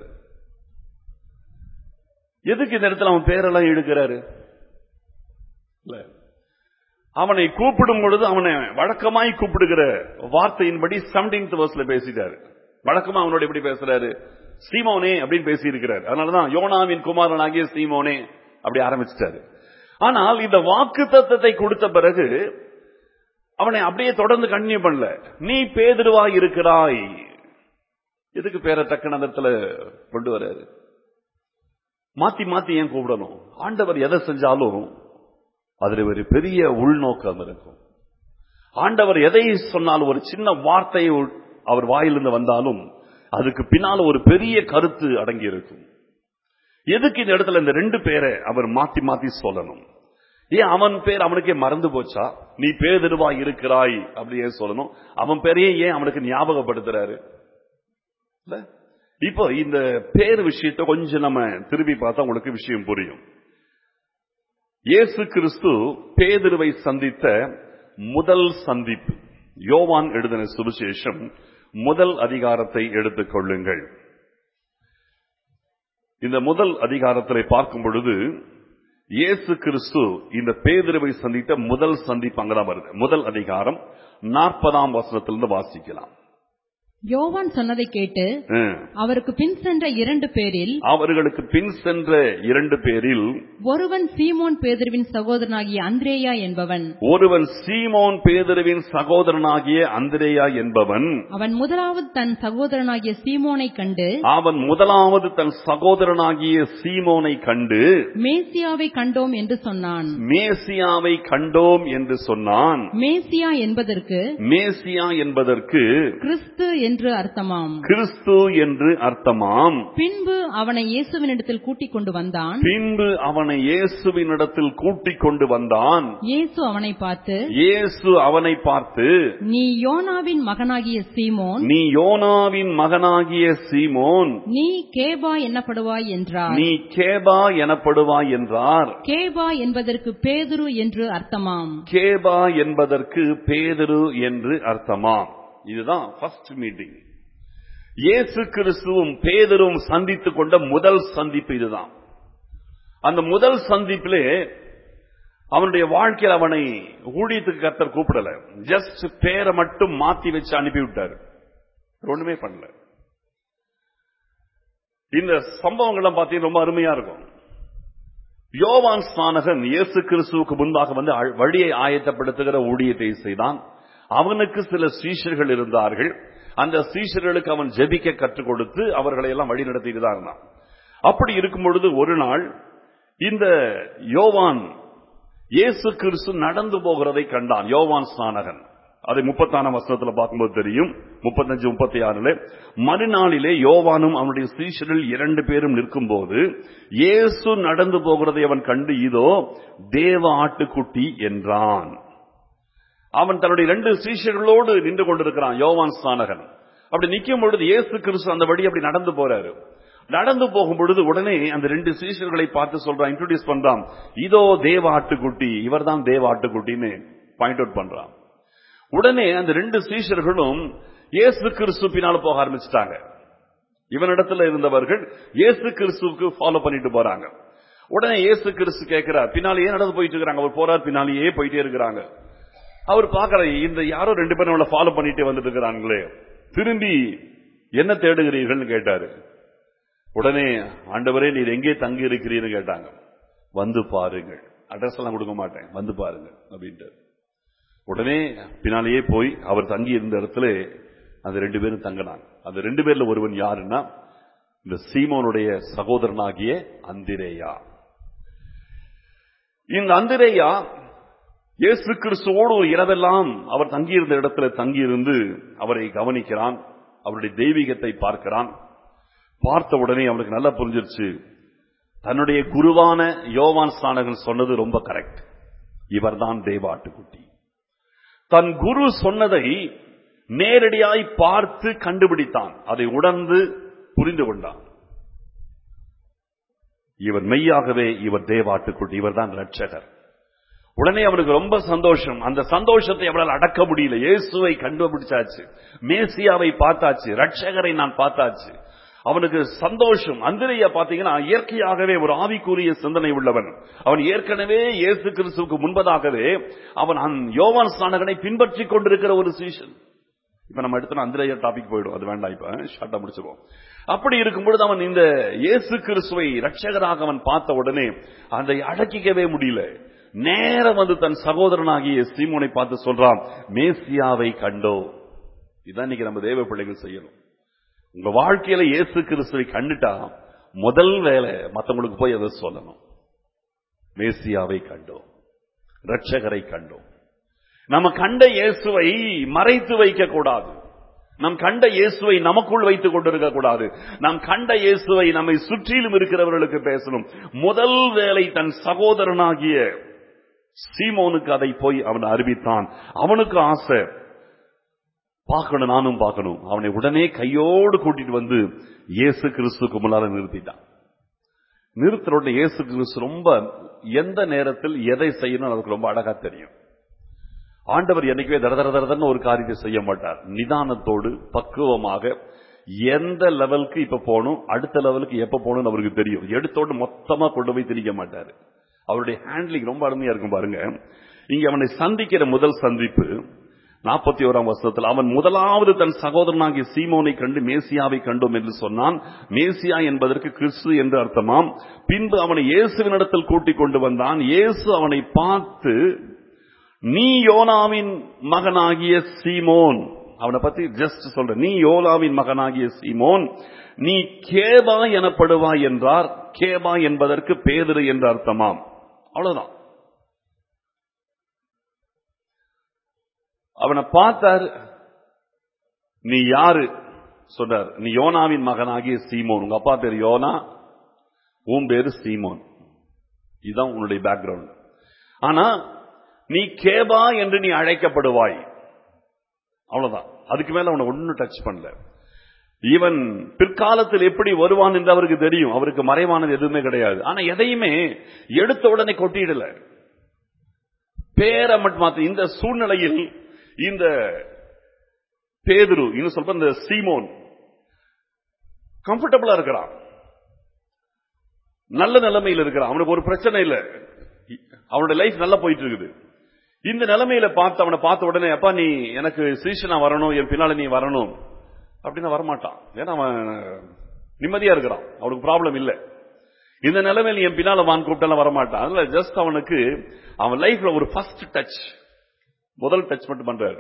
[SPEAKER 1] எதுக்கு இந்த இடத்துல அவன் பேரெல்லாம் எடுக்கிறாரு இல்ல அவனை கூப்பிடும் பொழுது அவனை வழக்கமாய் கூப்பிடுகிற வார்த்தையின்படி செவன்டீன்த் வர்ஸ்ல பேசிட்டாரு வழக்கமா அவனோட எப்படி பேசுறாரு சீமோனே அப்படின்னு பேசி இருக்கிறார் அதனாலதான் யோனாவின் குமாரனாகிய சீமோனே அப்படி ஆரம்பிச்சிட்டாரு ஆனால் இந்த வாக்கு தத்தத்தை கொடுத்த பிறகு அவனை அப்படியே தொடர்ந்து கண்ணியம் பண்ணல நீ பேதிருவாய் இருக்கிறாய் எதுக்கு பேரை டக்குன அந்த இடத்துல கொண்டு வராரு மாத்தி மாத்தி ஏன் கூப்பிடணும் ஆண்டவர் எதை செஞ்சாலும் அதுல ஒரு பெரிய உள்நோக்கம் இருக்கும் ஆண்டவர் எதை சொன்னாலும் ஒரு சின்ன வார்த்தை அவர் வாயிலிருந்து வந்தாலும் அதுக்கு பின்னால ஒரு பெரிய கருத்து அடங்கி இருக்கும் எதுக்கு இந்த இடத்துல இந்த ரெண்டு பேரை அவர் மாத்தி மாத்தி சொல்லணும் ஏன் அவன் பேர் அவனுக்கே மறந்து போச்சா நீ பேதெருவா இருக்கிறாய் அப்படி ஏன் சொல்லணும் அவன் பேரையே ஏன் அவனுக்கு ஞாபகப்படுத்துறாரு இல்ல இப்போ இந்த பேர் விஷயத்தை கொஞ்சம் நம்ம திரும்பி பார்த்தா உங்களுக்கு விஷயம் புரியும் இயேசு கிறிஸ்து பேதுருவை சந்தித்த முதல் சந்திப்பு யோவான் எழுதின சுவிசேஷம் முதல் அதிகாரத்தை எடுத்துக் கொள்ளுங்கள் இந்த முதல் அதிகாரத்தை பார்க்கும் பொழுது இயேசு கிறிஸ்து இந்த பேதுருவை சந்தித்த முதல் சந்திப்பு அங்கதான் வருது முதல் அதிகாரம் நாற்பதாம் வசனத்திலிருந்து வாசிக்கலாம்
[SPEAKER 2] யோவான் சொன்னதை கேட்டு
[SPEAKER 1] ம்.
[SPEAKER 2] அவருக்கு பின் சென்ற இரண்டு பேரில்
[SPEAKER 1] அவர்களுக்கு பின் சென்ற இரண்டு பேரில்
[SPEAKER 2] ஒருவன் சீமோன் பேதுருவின் சகோதரனாகிய அந்திரேயா என்பவன்
[SPEAKER 1] ஒருவன் சீமோன் பேதுருவின் சகோதரனாகிய அந்திரேயா என்பவன்
[SPEAKER 2] அவன் முதலாவது தன் சகோதரனாகிய சீமோனை கண்டு
[SPEAKER 1] அவன் முதலாவது தன் சகோதரனாகிய சீமோனை கண்டு
[SPEAKER 2] மேசியாவை கண்டோம் என்று சொன்னான்
[SPEAKER 1] மேசியாவை கண்டோம் என்று சொன்னான்
[SPEAKER 2] மேசியா என்பதற்கு
[SPEAKER 1] மேசியா என்பதற்கு
[SPEAKER 2] கிறிஸ்து என்று அர்த்தமாம்
[SPEAKER 1] கிறிஸ்து என்று அர்த்தமாம்
[SPEAKER 2] பின்பு அவனை இயேசுவினிடத்தில் கூட்டிக் கொண்டு வந்தான்
[SPEAKER 1] பின்பு அவனை இயேசுவினிடத்தில் கூட்டிக் கொண்டு வந்தான்
[SPEAKER 2] இயேசு அவனை பார்த்து
[SPEAKER 1] இயேசு அவனை பார்த்து
[SPEAKER 2] நீ யோனாவின் மகனாகிய சீமோன்
[SPEAKER 1] நீ யோனாவின் மகனாகிய சீமோன்
[SPEAKER 2] நீ கேபா என்னப்படுவாய் என்றார்
[SPEAKER 1] நீ கேபா எனப்படுவாய் என்றார்
[SPEAKER 2] கேபா என்பதற்கு பேதுரு என்று அர்த்தமாம்
[SPEAKER 1] கேபா என்பதற்கு பேதுரு என்று அர்த்தமாம் இதுதான் ஃபர்ஸ்ட் மீட்டிங் இயேசு கிறிஸ்துவும் பேதரும் சந்தித்துக் கொண்ட முதல் சந்திப்பு இதுதான் அந்த முதல் சந்திப்பிலே அவனுடைய வாழ்க்கையில் அவனை ஊழியத்துக்கு கர்த்தர் கூப்பிடல ஜஸ்ட் பேரை மட்டும் மாத்தி வச்சு அனுப்பி விட்டாரு ஒண்ணுமே பண்ணல இந்த சம்பவங்கள்லாம் பார்த்தீங்கன்னா ரொம்ப அருமையா இருக்கும் யோவான் ஸ்நானகன் இயேசு கிறிஸ்துவுக்கு முன்பாக வந்து அழ்- வழியை ஆயத்தப்படுத்துகிற ஊழியத்தை செய்தான் அவனுக்கு சில சீஷர்கள் இருந்தார்கள் அந்த சீஷர்களுக்கு அவன் ஜெபிக்க கற்றுக் கொடுத்து அவர்களை எல்லாம் வழி நடத்திட்டு தான் இருந்தான் அப்படி இருக்கும் பொழுது ஒரு நாள் இந்த யோவான் இயேசு கிறிஸ்து நடந்து போகிறதை கண்டான் யோவான் ஸ்நானகன் அதை முப்பத்தான வசனத்துல பார்க்கும்போது தெரியும் முப்பத்தஞ்சு முப்பத்தி ஆறுல மறுநாளிலே யோவானும் அவனுடைய சீஷரில் இரண்டு பேரும் நிற்கும்போது இயேசு நடந்து போகிறதை அவன் கண்டு இதோ தேவ ஆட்டுக்குட்டி என்றான் அவன் தன்னுடைய ரெண்டு சீஷர்களோடு நின்று கொண்டிருக்கிறான் யோவான் ஸ்நானகன் அப்படி நிற்கும் பொழுது இயேசு கிறிஸ்து அந்த வழி அப்படி நடந்து போறாரு நடந்து போகும் பொழுது உடனே அந்த ரெண்டு சீஷர்களை பார்த்து சொல்றான் இன்ட்ரோடியூஸ் பண்றான் இதோ தேவ ஆட்டுக்குட்டி இவர்தான் தேவ ஆட்டுக்குட்டின்னு பாயிண்ட் அவுட் பண்றான் உடனே அந்த ரெண்டு சீஷர்களும் இயேசு கிறிஸ்து பின்னால போக ஆரம்பிச்சிட்டாங்க இவனிடத்துல இருந்தவர்கள் இயேசு கிறிஸ்துவுக்கு ஃபாலோ பண்ணிட்டு போறாங்க உடனே இயேசு கிறிஸ்து கேட்கிறார் பின்னாலேயே நடந்து போயிட்டு இருக்காங்க அவர் போறார் பின்னாலேயே போயிட்டே இருக்கிறாங்க அவர் பார்க்கற இந்த யாரோ ரெண்டு பேரும் நம்மளை ஃபாலோ பண்ணிட்டே வந்துட்டு இருக்கிறாங்களே திரும்பி என்ன தேடுகிறீர்கள்னு கேட்டாரு உடனே ஆண்டவரே நீர் எங்கே தங்கி இருக்கிறீர்னு கேட்டாங்க வந்து பாருங்கள் அட்ரஸ் எல்லாம் கொடுக்க மாட்டேன் வந்து பாருங்க அப்படின்ட்டு உடனே பின்னாலேயே போய் அவர் தங்கி இருந்த இடத்துல அந்த ரெண்டு பேரும் தங்கினாங்க அந்த ரெண்டு பேர்ல ஒருவன் யாருன்னா இந்த சீமோனுடைய சகோதரனாகிய அந்திரேயா இந்த அந்திரேயா இயேசு கிறிஸ்துவோடு ஒரு இரவெல்லாம் அவர் தங்கியிருந்த இடத்துல தங்கியிருந்து அவரை கவனிக்கிறான் அவருடைய தெய்வீகத்தை பார்க்கிறான் பார்த்த உடனே அவனுக்கு நல்லா புரிஞ்சிருச்சு தன்னுடைய குருவான யோவான் ஸ்நானகன் சொன்னது ரொம்ப கரெக்ட் இவர்தான் தேவாட்டுக்குட்டி தன் குரு சொன்னதை நேரடியாய் பார்த்து கண்டுபிடித்தான் அதை உணர்ந்து புரிந்து கொண்டான் இவர் மெய்யாகவே இவர் தேவாட்டுக்குட்டி இவர்தான் ரட்சகர் உடனே அவனுக்கு ரொம்ப சந்தோஷம் அந்த சந்தோஷத்தை அவளால் அடக்க முடியல இயேசுவை கண்டுபிடிச்சாச்சு மேசியாவை பார்த்தாச்சு ரட்சகரை நான் பார்த்தாச்சு அவனுக்கு சந்தோஷம் அந்திரைய பாத்தீங்கன்னா இயற்கையாகவே ஒரு ஆவிக்குரிய சிந்தனை உள்ளவன் அவன் ஏற்கனவே இயேசு கிறிஸ்துவுக்கு முன்பதாகவே அவன் அந்த யோவான் ஸ்நானகனை பின்பற்றி கொண்டிருக்கிற ஒரு சீஷன் இப்ப நம்ம எடுத்தோம் அந்திரைய டாபிக் போயிடும் அது வேண்டாம் இப்ப ஷார்ட்டா முடிச்சிருவோம் அப்படி இருக்கும் பொழுது அவன் இந்த இயேசு கிறிஸ்துவை ரட்சகராக அவன் பார்த்த உடனே அதை அடக்கிக்கவே முடியல நேர வந்து தன் சகோதரனாகிய சீமோனை பார்த்து சொல்றான் மேசியாவை கண்டோ இதான் இன்னைக்கு நம்ம தேவ பிள்ளைகள் செய்யணும் உங்க வாழ்க்கையில இயேசு கிறிஸ்துவை கண்டுட்டா முதல் வேலை மத்தவங்களுக்கு போய் அதை சொல்லணும் மேசியாவை கண்டோம் ரட்சகரை கண்டோம் நம்ம கண்ட இயேசுவை மறைத்து வைக்க கூடாது நம் கண்ட இயேசுவை நமக்குள் வைத்துக் கொண்டிருக்க கூடாது நாம் கண்ட இயேசுவை நம்மை சுற்றிலும் இருக்கிறவர்களுக்கு பேசணும் முதல் வேலை தன் சகோதரனாகிய சீமோனுக்கு அதை போய் அவன் அறிவித்தான் அவனுக்கு ஆசை பார்க்கணும் நானும் பார்க்கணும் அவனை உடனே கையோடு கூட்டிட்டு வந்து இயேசு கிறிஸ்துக்கு முன்னால நிறுத்திட்டான் நிறுத்தின உடனே இயேசு கிறிஸ்து ரொம்ப எந்த நேரத்தில் எதை செய்யணும் அதுக்கு ரொம்ப அழகா தெரியும் ஆண்டவர் என்னைக்குமே தர தர தரதன்னு ஒரு காரியத்தை செய்ய மாட்டார் நிதானத்தோடு பக்குவமாக எந்த லெவலுக்கு இப்ப போகணும் அடுத்த லெவலுக்கு எப்ப போகணும்னு அவருக்கு தெரியும் எடுத்தோடு மொத்தமா கொண்டு போய் திணிக்க மாட்டாரு அவருடைய ஹேண்ட்லிங் ரொம்ப அருமையா இருக்கும் பாருங்க இங்க அவனை சந்திக்கிற முதல் சந்திப்பு நாற்பத்தி ஓராம் வருஷத்தில் அவன் முதலாவது தன் சகோதரனாகிய சீமோனை கண்டு மேசியாவை கண்டோம் என்று சொன்னான் மேசியா என்பதற்கு கிறிஸ்து என்று அர்த்தமாம் பின்பு அவனை இயேசுவினிடத்தில் கூட்டிக் கொண்டு வந்தான் இயேசு அவனை பார்த்து நீ யோனாவின் மகனாகிய சீமோன் அவனை பத்தி ஜஸ்ட் சொல்ற நீ யோலாவின் மகனாகிய சீமோன் நீ கேபா எனப்படுவாய் என்றார் கேபா என்பதற்கு பேதிரு என்று அர்த்தமாம் அவ்வளவுதான் அவனை பார்த்தார் நீ யாரு சொன்னார் நீ யோனாவின் மகனாகிய சீமோன் உங்க அப்பா பேர் யோனா உன் பேரு சீமோன் இதுதான் உன்னுடைய பேக்ரவுண்ட் ஆனா நீ கேபா என்று நீ அழைக்கப்படுவாய் அவ்வளவுதான் அதுக்கு மேல அவனை ஒன்னும் டச் பண்ணல இவன் பிற்காலத்தில் எப்படி வருவான் என்று அவருக்கு தெரியும் அவருக்கு மறைவானது எதுவுமே கிடையாது ஆனா எதையுமே எடுத்த உடனே கொட்டிடல பேரை மட்டும் மாத்த இந்த சூழ்நிலையில் இந்த பேதுரு இன்னும் சொல்ற இந்த சீமோன் கம்ஃபர்டபுளா இருக்கிறான் நல்ல நிலைமையில் இருக்கிறான் அவனுக்கு ஒரு பிரச்சனை இல்லை அவனுடைய லைஃப் நல்லா போயிட்டு இருக்குது இந்த நிலைமையில பார்த்து அவனை பார்த்த உடனே அப்பா நீ எனக்கு சீஷனா வரணும் என் பின்னால நீ வரணும் அப்படின்னு வரமாட்டான் ஏன்னா அவன் நிம்மதியா இருக்கிறான் அவனுக்கு ப்ராப்ளம் இல்லை இந்த நிலைமையில் என் பின்னால வான் கூப்பிட்டாலும் வரமாட்டான் அதுல ஜஸ்ட் அவனுக்கு அவன் லைஃப்ல ஒரு ஃபர்ஸ்ட் டச் முதல் டச் மட்டும் பண்றாரு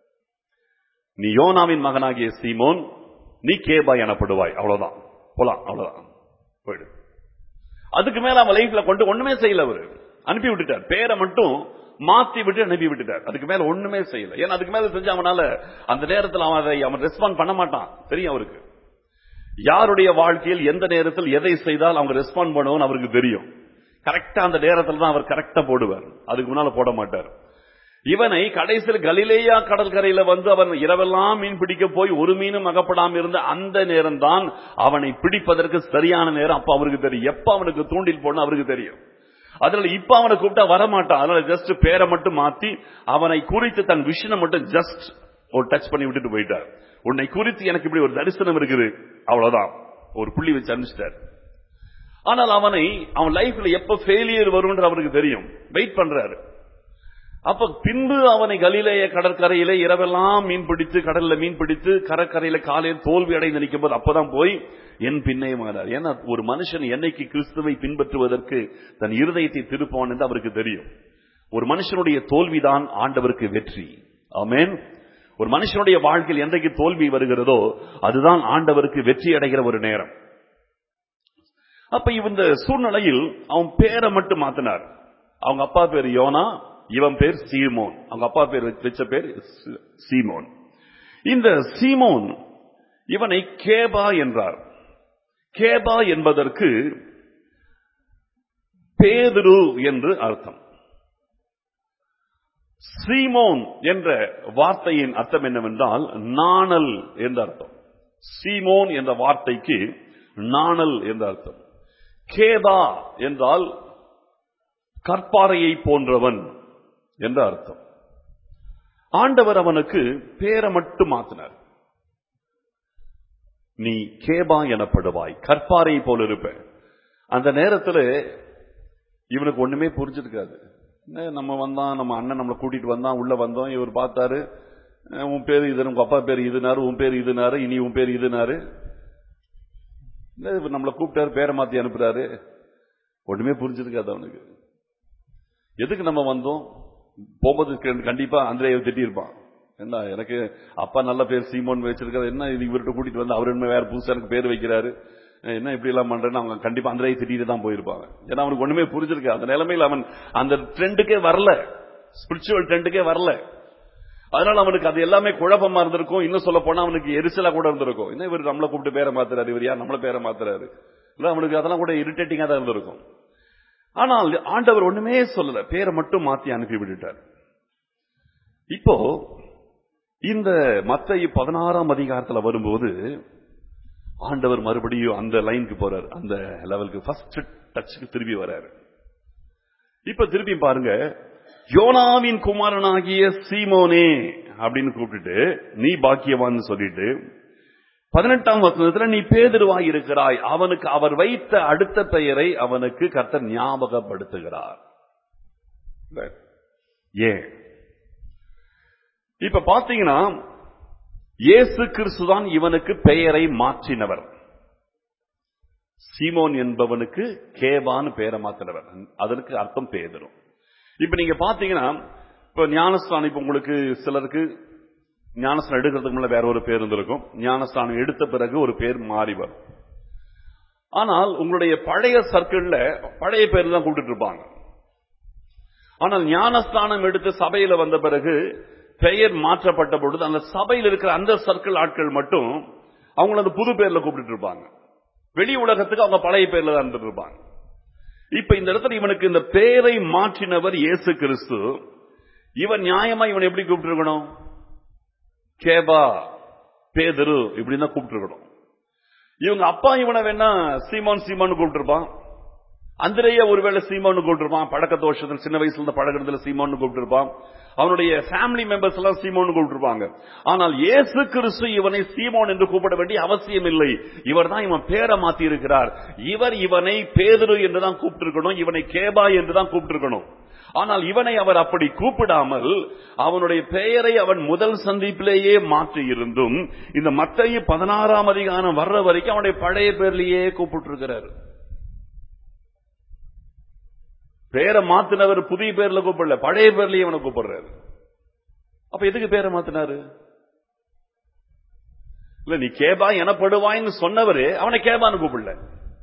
[SPEAKER 1] நீ யோனாவின் மகனாகிய சீமோன் நீ கேபா எனப்படுவாய் அவ்வளவுதான் போலாம் அவ்வளவுதான் போயிடு அதுக்கு மேல அவன் லைஃப்ல கொண்டு ஒண்ணுமே செய்யல அவரு அனுப்பி விட்டுட்டார் பேரை மட்டும் மாத்தி விட்டு அனுப்பி விட்டுட்டார் அதுக்கு மேல ஒண்ணுமே செய்யல ஏன்னா அதுக்கு மேல செஞ்சு அவனால அந்த நேரத்தில் அவன் அதை அவன் ரெஸ்பாண்ட் பண்ண மாட்டான் தெரியும் அவருக்கு யாருடைய வாழ்க்கையில் எந்த நேரத்தில் எதை செய்தால் அவங்க ரெஸ்பாண்ட் பண்ணுவோம் அவருக்கு தெரியும் கரெக்டா அந்த நேரத்தில் தான் அவர் கரெக்டா போடுவார் அதுக்கு முன்னால போட மாட்டார் இவனை கடைசியில் கலிலேயா கடற்கரையில வந்து அவன் இரவெல்லாம் மீன் பிடிக்க போய் ஒரு மீனும் அகப்படாம இருந்த அந்த நேரம் தான் அவனை பிடிப்பதற்கு சரியான நேரம் அப்ப அவருக்கு தெரியும் எப்ப அவனுக்கு தூண்டில் போடணும் அவருக்கு தெரியும் அதனால இப்ப அவனை கூப்பிட்டா வரமாட்டான் அதனால ஜஸ்ட் பேரை மட்டும் மாத்தி அவனை குறித்து தன் விஷனை மட்டும் ஜஸ்ட் ஒரு டச் பண்ணி விட்டுட்டு போயிட்டார் உன்னை குறித்து எனக்கு இப்படி ஒரு தரிசனம் இருக்குது அவ்வளவுதான் ஒரு புள்ளி வச்சு அனுப்பிச்சிட்டார் ஆனால் அவனை அவன் லைஃப்ல எப்ப ஃபெயிலியர் வரும்ன்ற அவருக்கு தெரியும் வெயிட் பண்றாரு அப்ப பின்பு அவனை கலிலேய கடற்கரையில இரவெல்லாம் மீன் பிடித்து கடல்ல மீன் பிடித்து கடற்கரையில காலையில் தோல்வி அடைந்து நிற்கும் போது அப்பதான் போய் என் பின்னே மாறார் ஏன்னா ஒரு மனுஷன் என்னைக்கு கிறிஸ்துவை பின்பற்றுவதற்கு தன் இருதயத்தை திருப்பான் என்று அவருக்கு தெரியும் ஒரு மனுஷனுடைய தோல்விதான் ஆண்டவருக்கு வெற்றி ஆமேன் ஒரு மனுஷனுடைய வாழ்க்கையில் என்றைக்கு தோல்வி வருகிறதோ அதுதான் ஆண்டவருக்கு வெற்றி அடைகிற ஒரு நேரம் அப்ப இந்த சூழ்நிலையில் அவன் பேரை மட்டும் மாத்தினார் அவங்க அப்பா பேர் யோனா இவன் பேர் சீமோன் அவங்க அப்பா பேர் வச்ச பேர் சீமோன் இந்த சீமோன் இவனை கேபா என்றார் கேபா என்பதற்கு பேதுரு என்று அர்த்தம் சீமோன் என்ற வார்த்தையின் அர்த்தம் என்னவென்றால் நாணல் என்ற அர்த்தம் சீமோன் என்ற வார்த்தைக்கு நாணல் என்ற அர்த்தம் கேபா என்றால் கற்பாறையை போன்றவன் என்ற அர்த்தம் ஆண்டவர் அவனுக்கு பேரை மட்டும் மாத்தினார் நீ கேபா எனப்படுவாய் கற்பாரை போல இருப்ப அந்த நேரத்துல இவனுக்கு ஒண்ணுமே புரிஞ்சிருக்காது என்ன நம்ம வந்தான் நம்ம அண்ணன் நம்மளை கூட்டிட்டு வந்தான் உள்ள வந்தோம் இவர் பார்த்தாரு அஹ் உன் பேர் இது உங்க அப்பா பேர் இதுனாரு உன் பேர் இதுனாரு இனி உன் பேர் இதுனாரு என்ன இவர் நம்மளை கூப்பிட்டாரு பேரை மாத்தி அனுப்புறாரு ஒண்ணுமே புரிஞ்சிருக்காது அவனுக்கு எதுக்கு நம்ம வந்தோம் போகும்போது க- கண்டிப்பா அந்திரேயை திட்டியிருப்பான் என்ன எனக்கு அப்பா நல்ல பேர் சீமோன் வச்சிருக்காரு என்ன இது இவர்கிட்ட கூட்டிட்டு வந்து அவர் என்ன வேற புதுசா எனக்கு பேர் வைக்கிறாரு அஹ் என்ன இப்படி எல்லாம் பண்றேன்னு அவங்க கண்டிப்பா அந்திரையை திட்டிட்டு தான் போயிருப்பாங்க ஏன்னா அவனுக்கு ஒண்ணுமே புரிஞ்சிருக்கு அந்த நிலைமையில் அவன் அந்த ட்ரெண்டுக்கே வரல ஸ்பிரிச்சுவல் ட்ரெண்டுக்கே வரல அதனால அவனுக்கு அது எல்லாமே குழப்பமா இருந்திருக்கும் இன்னும் சொல்ல போனா அவனுக்கு எரிச்சலா கூட இருந்திருக்கும் என்ன இவர் நம்மளை கூப்பிட்டு பேரை மாத்துறாரு இவர் யார் நம்மள பேரை மாத்துறாரு இல்ல அவனுக்கு அதெல்லாம் கூட இரிட்டேட்டிங்கா தான் இருந்திருக்கும் ஆனால் ஆண்டவர் ஒண்ணுமே சொல்லல பேரை மட்டும் மாத்தி அனுப்பி விட்டுட்டார் இப்போ இந்த மத்திய பதினாறாம் அதிகாரத்துல வரும்போது ஆண்டவர் மறுபடியும் அந்த லைனுக்கு போறார் அந்த லெவலுக்கு ஃபர்ஸ்ட் டச்சுக்கு திரும்பி வராரு இப்ப திருப்பி பாருங்க யோனாவின் குமாரனாகிய சீமோனே அப்படின்னு கூப்பிட்டுட்டு நீ பாக்கியவான்னு சொல்லிட்டு பதினெட்டாம் வசனத்துல நீ பேதிருவாய் இருக்கிறாய் அவனுக்கு அவர் வைத்த அடுத்த பெயரை அவனுக்கு கர்த்தர் ஞாபகப்படுத்துகிறார் ஏன் இப்ப பாத்தீங்கன்னா இயேசு கிறிஸ்துதான் இவனுக்கு பெயரை மாற்றினவர் சீமோன் என்பவனுக்கு கேபான்னு பெயரை மாற்றினவர் அதற்கு அர்த்தம் பேதரும் இப்ப நீங்க பாத்தீங்கன்னா இப்ப ஞானஸ்தானம் இப்ப உங்களுக்கு சிலருக்கு ஞானஸ்தானம் எடுக்கிறதுக்கு முன்ன வேற ஒரு பேர் இருந்திருக்கும் ஞானஸ்தானம் எடுத்த பிறகு ஒரு பேர் மாறி வரும் ஆனால் உங்களுடைய பழைய சர்க்கிள்ல பழைய பேர் தான் கூப்பிட்டு இருப்பாங்க ஆனால் ஞானஸ்தானம் எடுத்து சபையில வந்த பிறகு பெயர் மாற்றப்பட்ட பொழுது அந்த சபையில் இருக்கிற அந்த சர்க்கிள் ஆட்கள் மட்டும் அவங்கள அந்த புது பேர்ல கூப்பிட்டு இருப்பாங்க வெளி உலகத்துக்கு அவங்க பழைய பேர்ல தான் இருந்துட்டு இருப்பாங்க இப்ப இந்த இடத்துல இவனுக்கு இந்த பேரை மாற்றினவர் இயேசு கிறிஸ்து இவன் நியாயமா இவன் எப்படி கூப்பிட்டு இருக்கணும் கேபா பேதரு இப்படின்னு தான் கூப்பிட்டு இருக்கணும் இவங்க அப்பா இவனை வேணா சீமான் சீமான் கூப்பிட்டுருப்பான் அந்திரைய ஒருவேளை சீமான்னு கூப்பிட்டுருப்பான் பழக்க தோஷத்தில் சின்ன வயசுல இருந்த பழகிறதுல சீமான்னு கூப்பிட்டுருப்பான் அவனுடைய ஃபேமிலி மெம்பர்ஸ் எல்லாம் சீமோன்னு கூப்பிட்டுருப்பாங்க ஆனால் இயேசு கிறிஸ்து இவனை சீமோன் என்று கூப்பிட வேண்டிய அவசியம் இல்லை இவர் தான் இவன் பேரை மாத்தி இருக்கிறார் இவர் இவனை பேதுரு என்று தான் கூப்பிட்டிருக்கணும் இவனை கேபா என்று தான் கூப்பிட்டிருக்கணும் ஆனால் இவனை அவர் அப்படி கூப்பிடாமல் அவனுடைய பெயரை அவன் முதல் சந்திப்பிலேயே மாற்றி இருந்தும் இந்த மத்திய பதினாறாம் அதிகாரம் வர்ற வரைக்கும் அவனுடைய பழைய பேர்லயே கூப்பிட்டு இருக்கிறார் பேரை மாத்தினவர் புதிய பேர்ல கூப்பிடல பழைய பேர்லயே அவனை கூப்பிடுறாரு அப்ப எதுக்கு பேரை மாத்தினாரு இல்ல நீ கேபா எனப்படுவாய்ன்னு சொன்னவரு அவனை கேபான்னு கூப்பிடல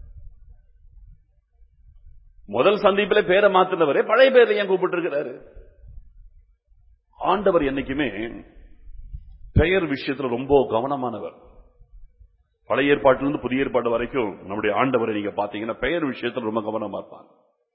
[SPEAKER 1] முதல் சந்திப்பில பேரை மாத்தினவரே பழைய பேர்ல ஏன் கூப்பிட்டு இருக்கிறாரு ஆண்டவர் என்னைக்குமே பெயர் விஷயத்துல ரொம்ப கவனமானவர் பழைய ஏற்பாட்டிலிருந்து புதிய ஏற்பாடு வரைக்கும் நம்முடைய ஆண்டவரை நீங்க பாத்தீங்கன்னா பெயர் விஷயத்துல ரொம்ப கவனமா இருப்பாங்க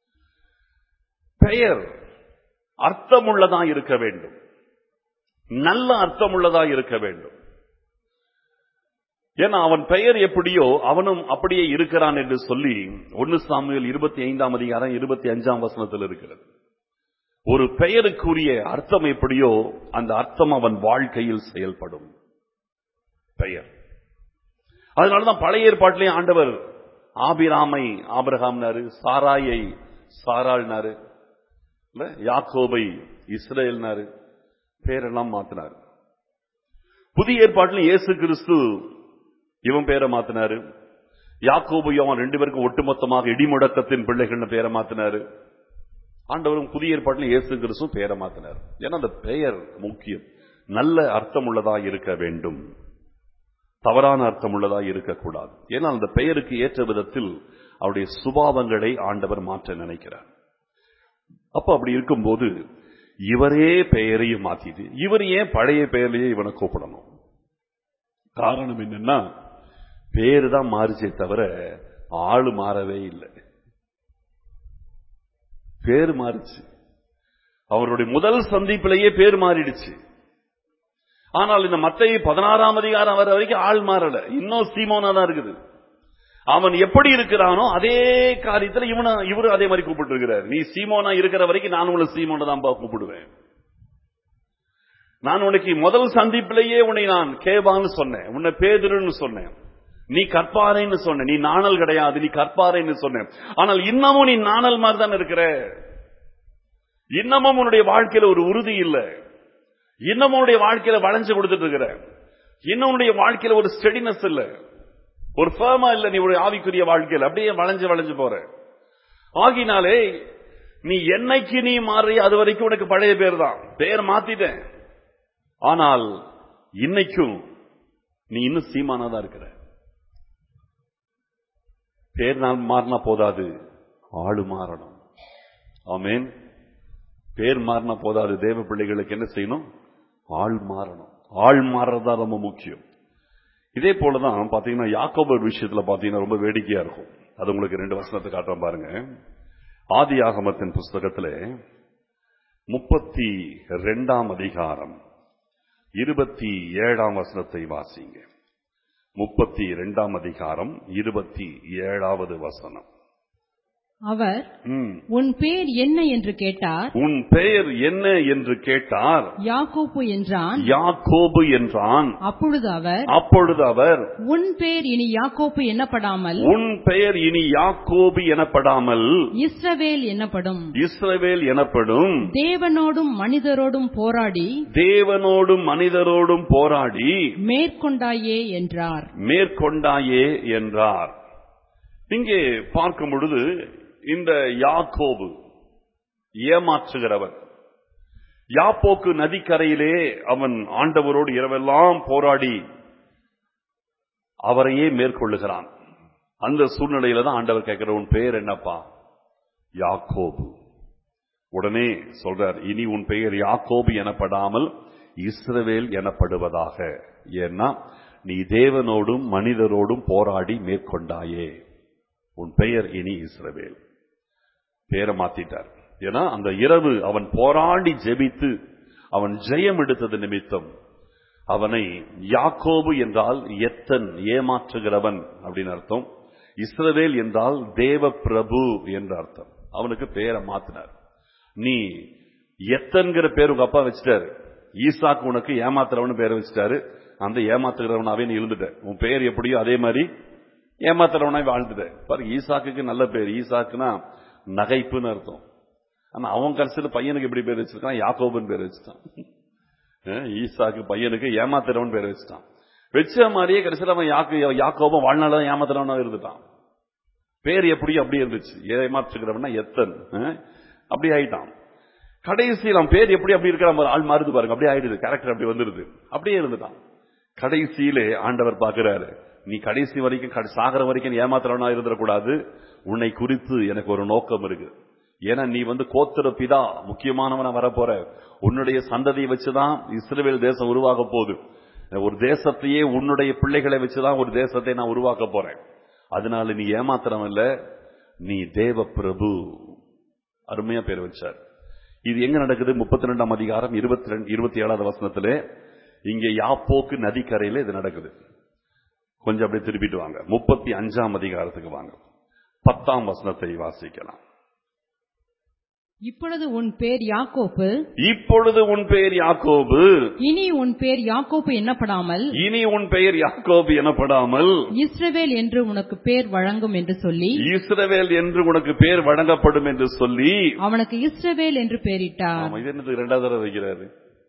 [SPEAKER 1] பெயர் அர்த்தமுள்ளதா இருக்க வேண்டும் நல்ல அர்த்தமுள்ளதா இருக்க வேண்டும் ஏன்னா அவன் பெயர் எப்படியோ அவனும் அப்படியே இருக்கிறான் என்று சொல்லி ஒன்னு சாமியில் இருபத்தி ஐந்தாம் அதிகாரம் இருபத்தி அஞ்சாம் வசனத்தில் இருக்கிறது ஒரு பெயருக்குரிய அர்த்தம் எப்படியோ அந்த அர்த்தம் அவன் வாழ்க்கையில் செயல்படும் பெயர் அதனாலதான் பழைய ஏற்பாட்டிலேயே ஆண்டவர் ஆபிராமை ஆபிரகாம்னாரு சாராயை சாராள்னாரு இல்ல யாக்கோபை இஸ்ரேல்னாரு பேரெல்லாம் மாத்தினாரு புதிய ஏற்பாட்டில் இயேசு கிறிஸ்து இவன் பேரை மாத்தினாரு யாக்கோபையும் அவன் ரெண்டு பேருக்கும் ஒட்டுமொத்தமாக இடிமுடக்கத்தின் பிள்ளைகள்னு பேரை மாத்தினாரு ஆண்டவரும் புதிய ஏற்பாட்டில் இயேசு கிறிஸ்து பேரை மாத்தினார் ஏன்னா அந்த பெயர் முக்கியம் நல்ல அர்த்தம் உள்ளதா இருக்க வேண்டும் தவறான அர்த்தம் உள்ளதா இருக்கக்கூடாது ஏன்னா அந்த பெயருக்கு ஏற்ற விதத்தில் அவருடைய சுபாவங்களை ஆண்டவர் மாற்ற நினைக்கிறார் அப்ப அப்படி இருக்கும்போது இவரே பெயரையும் மாத்திட்டு இவர் ஏன் பழைய பெயர்லயே இவனை கூப்பிடணும் காரணம் என்னன்னா பேரு தான் மாறிச்சே தவிர ஆளு மாறவே இல்லை பேர் மாறிச்சு அவருடைய முதல் சந்திப்பிலேயே பேர் மாறிடுச்சு ஆனால் இந்த மத்திய பதினாறாம் அதிகாரம் வர வரைக்கும் ஆள் மாறல இன்னும் சீமோனா தான் இருக்குது அவன் எப்படி இருக்கிறானோ அதே காரியத்தில் இவன இவரு அதே மாதிரி கூப்பிட்டு இருக்கிறார் நீ சீமோனா இருக்கிற வரைக்கும் நான் உங்களை சீமோனை தான் கூப்பிடுவேன் நான் உனக்கு முதல் சந்திப்பிலேயே உன்னை நான் கேபான்னு சொன்னேன் உன்னை பேதுருன்னு சொன்னேன் நீ கற்பாறைன்னு சொன்ன நீ நாணல் கிடையாது நீ கற்பாறைன்னு சொன்ன ஆனால் இன்னமும் நீ நாணல் மாதிரி தான் இருக்கிற இன்னமும் உன்னுடைய வாழ்க்கையில ஒரு உறுதி இல்ல இன்னமும் உன்னுடைய வாழ்க்கையில வளைஞ்சு கொடுத்துட்டு இருக்கிற இன்னும் உன்னுடைய வாழ்க்கையில ஒரு ஸ்டெடினஸ் இல்ல ஒரு ஃபேமா இல்ல நீ ஒரு ஆவிக்குரிய வாழ்க்கையில அப்படியே வளைஞ்சு வளைஞ்சு போற ஆகினாலே நீ என்னைக்கு நீ மாறி அது வரைக்கும் உனக்கு பழைய பேர் தான் பேர் மாத்திட்டேன் ஆனால் இன்னைக்கும் நீ இன்னும் சீமானாதான் இருக்கிற பேர் நான் மாறினா போதாது ஆளு மாறணும் ஆமேன் பேர் மாறினா போதாது தேவ பிள்ளைகளுக்கு என்ன செய்யணும் ஆள் மாறணும் ஆள் மாறுறதா ரொம்ப முக்கியம் இதே போலதான் பாத்தீங்கன்னா யாக்கோபர் விஷயத்துல பாத்தீங்கன்னா ரொம்ப வேடிக்கையா இருக்கும் அது உங்களுக்கு ரெண்டு வசனத்தை காட்டுறேன் பாருங்க ஆதி ஆகமத்தின் புஸ்தகத்துல முப்பத்தி ரெண்டாம் அதிகாரம் இருபத்தி ஏழாம் வசனத்தை வாசிங்க முப்பத்தி இரண்டாம் அதிகாரம் இருபத்தி ஏழாவது வசனம்
[SPEAKER 2] அவர்
[SPEAKER 1] ம்.
[SPEAKER 2] உன் பேர் என்ன என்று கேட்டார்
[SPEAKER 1] உன் பெயர் என்ன என்று கேட்டார்
[SPEAKER 2] யாக்கோப்பு என்றான்
[SPEAKER 1] யாக்கோபு என்றான்
[SPEAKER 2] அப்பொழுது அவர்
[SPEAKER 1] அப்பொழுது அவர்
[SPEAKER 2] உன் பேர் இனி யாக்கோப்பு எண்ணப்படாமல்
[SPEAKER 1] உன் பெயர் இனி யாக்கோபு எனப்படாமல்
[SPEAKER 2] இஸ்ரவேல் என்னப்படும்
[SPEAKER 1] இஸ்ரவேல் எனப்படும்
[SPEAKER 2] தேவனோடும் மனிதரோடும் போராடி
[SPEAKER 1] தேவனோடும் மனிதரோடும் போராடி
[SPEAKER 2] மேற்கொண்டாயே என்றார்
[SPEAKER 1] மேற்கொண்டாயே என்றார் இங்கே பார்க்கும் பொழுது இந்த யாக்கோபு ஏமாற்றுகிறவன் யாப்போக்கு நதிக்கரையிலே அவன் ஆண்டவரோடு இரவெல்லாம் போராடி அவரையே மேற்கொள்ளுகிறான் அந்த சூழ்நிலையில தான் ஆண்டவர் கேட்கிற உன் பெயர் என்னப்பா யாக்கோபு உடனே சொல்றார் இனி உன் பெயர் யாக்கோபு எனப்படாமல் இஸ்ரவேல் எனப்படுவதாக ஏன்னா நீ தேவனோடும் மனிதரோடும் போராடி மேற்கொண்டாயே உன் பெயர் இனி இஸ்ரவேல் பேரை மாத்திட்டார் ஏன்னா அந்த இரவு அவன் போராடி ஜெபித்து அவன் ஜெயம் எடுத்தது நிமித்தம் அவனை யாக்கோபு என்றால் எத்தன் ஏமாற்றுகிறவன் அப்படின்னு அர்த்தம் இஸ்ரவேல் என்றால் தேவ பிரபு என்று அர்த்தம் அவனுக்கு பேரை மாத்தினார் நீ எத்தன்கிற பேர் உங்க அப்பா வச்சுட்டாரு ஈசாக்கு உனக்கு ஏமாத்துறவனு பேரை வச்சுட்டாரு அந்த ஏமாத்துகிறவனாவே நீ இருந்துட்ட உன் பேர் எப்படியோ அதே மாதிரி ஏமாத்துறவனாய் வாழ்ந்துட்ட பாரு ஈசாக்குக்கு நல்ல பேர் ஈசாக்குனா நகைப்புன்னு அர்த்தம் ஆனா அவன் கடைசியில பையனுக்கு எப்படி பேர் வச்சிருக்கான் யாக்கோபுன்னு பேர் வச்சுட்டான் அஹ் ஈசாக்கு பையனுக்கு ஏமாத்துறவன் பேர் வச்சுட்டான் வச்ச மாதிரியே கடைசியில அவன் யாக்கு யாக்கோபம் வாழ்நாள் தான் ஏமாத்துறவனா இருந்துட்டான் பேர் எப்படி அப்படி இருந்துச்சு ஏமாற்றுகிறவனா எத்தன் அஹ் அப்படி ஆயிட்டான் கடைசியில் அவன் பேர் எப்படி அப்படி இருக்கிற ஆள் மாறுது பாருங்க அப்படியே ஆயிடுது கேரக்டர் அப்படி வந்துருது அப்படியே இருந்துட்டான் கடைசியிலே ஆண்டவர் பார்க்கிறாரு நீ கடைசி வரைக்கும் கட- சாகர வரைக்கும் நீ ஏமாத்துறவனா இருந்துடக்கூடாது உன்னை குறித்து எனக்கு ஒரு நோக்கம் இருக்கு ஏன்னா நீ வந்து கோத்திர பிதா முக்கியமானவனா வரப்போற உன்னுடைய சந்ததியை வச்சுதான் இஸ்ரவேல் தேசம் உருவாக போகுது ஒரு தேசத்தையே உன்னுடைய பிள்ளைகளை வச்சுதான் ஒரு தேசத்தை நான் உருவாக்க போறேன் அதனால நீ ஏமாத்திரம் இல்ல நீ தேவ பிரபு அருமையா பேர் வச்சார் இது எங்க நடக்குது முப்பத்தி ரெண்டாம் அதிகாரம் இருபத்தி ரெண்டு இருபத்தி ஏழாவது வசனத்திலே இங்கே யாப்போக்கு நதிக்கரையில இது நடக்குது கொஞ்சம் அப்படியே திருப்பிட்டு வாங்க முப்பத்தி அஞ்சாம் அதிகாரத்துக்கு வாங்க பத்தாம் வசனத்தை வாசிக்கலாம்
[SPEAKER 2] இப்பொழுது உன் பேர் யாக்கோப்பு
[SPEAKER 1] இப்பொழுது உன் பெயர் யாக்கோபு
[SPEAKER 2] இனி உன் பேர் யாக்கோப்பு எண்ணப்படாமல்
[SPEAKER 1] இனி உன் பெயர் யாக்கோபு எனப்படாமல்
[SPEAKER 2] இஸ்ரவேல் என்று உனக்கு பேர் வழங்கும் என்று சொல்லி
[SPEAKER 1] இஸ்ரவேல் என்று உனக்கு பேர் வழங்கப்படும் என்று சொல்லி
[SPEAKER 2] அவனுக்கு இஸ்ரவேல் என்று பெயரிட்டார்
[SPEAKER 1] ஆமா, இது என்னது ரெண்டாவது தடவை வைக்கிறாரு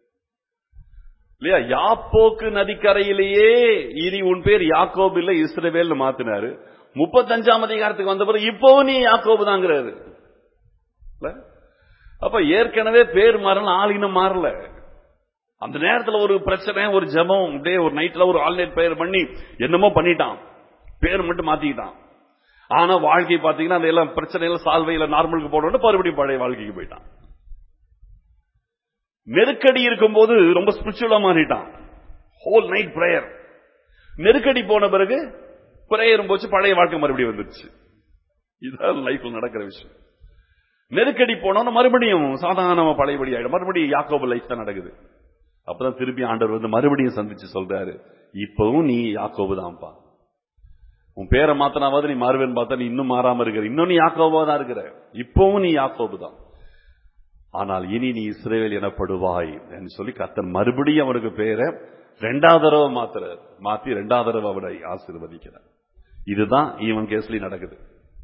[SPEAKER 1] இல்லையா யாப்போக்கு நதிக்கரையிலேயே இனி உன் பேர் யாக்கோபு இல்ல இஸ்ரவேல்னு மாத்தினாரு முப்பத்தஞ்சாம் அதிகாரத்துக்கு வந்த பிறகு இப்பவும் நீ யாக்கோபு தாங்கிறாரு இல்ல? அப்ப ஏற்கனவே பேர் மாறல ஆள் இன்னும் மாறல அந்த நேரத்துல ஒரு பிரச்சனை ஒரு ஜெபம் அப்படியே ஒரு நைட்ல ஒரு ஆல்நைட் பெயர் பண்ணி என்னமோ பண்ணிட்டான் பேர் மட்டும் மாத்திக்கிட்டான் ஆனா வாழ்க்கை பாத்தீங்கன்னா அந்த எல்லாம் பிரச்சனை எல்லாம் சால்வையில நார்மலுக்கு போனோன்னு மறுபடியும் பழைய வாழ்க்கைக்கு போயிட்டான் நெருக்கடி இருக்கும்போது ரொம்ப ஸ்பிரிச்சுவலா மாறிட்டான் ஹோல் நைட் பிரேயர் நெருக்கடி போன பிறகு பிரேயரும் போச்சு பழைய வாழ்க்கை மறுபடியும் வந்துருச்சு இதுதான் லைஃப்ல நடக்கிற விஷயம் நெருக்கடி போனோம்னா மறுபடியும் சாதாரண பழையபடி ஆயிடும் மறுபடியும் யாக்கோபு லைஃப் தான் நடக்குது அப்பதான் திருப்பி ஆண்டவர் வந்து மறுபடியும் சந்திச்சு சொல்றாரு இப்பவும் நீ யாக்கோபு தான்ப்பா உன் பேரை மாத்தினாவது நீ மாறுவேன்னு பார்த்தா நீ இன்னும் மாறாம இருக்கிற இன்னும் நீ யாக்கோபா தான் இருக்கிற இப்பவும் நீ யாக்கோபு தான் ஆனால் இனி நீ இஸ்ரேவேல் எனப்படுவாய் என்று சொல்லி கத்தன் மறுபடியும் அவனுக்கு பேரை ரெண்டாவது தடவை மாத்துறார் மாத்தி ரெண்டாவது தடவை அவரை ஆசீர்வதிக்கிறார் இதுதான் இவன் கேஸ்லி நடக்குது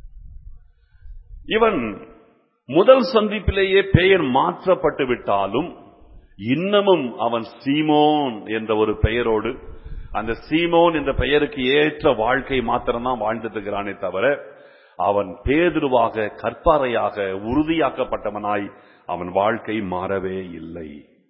[SPEAKER 1] இவன் முதல் சந்திப்பிலேயே பெயர் மாற்றப்பட்டு விட்டாலும் இன்னமும் அவன் சீமோன் என்ற ஒரு பெயரோடு அந்த சீமோன் என்ற பெயருக்கு ஏற்ற வாழ்க்கை மாத்திரம்தான் வாழ்ந்துட்டு இருக்கிறானே தவிர அவன் பேதுருவாக கற்பாறையாக உறுதியாக்கப்பட்டவனாய் அவன் வாழ்க்கை மாறவே இல்லை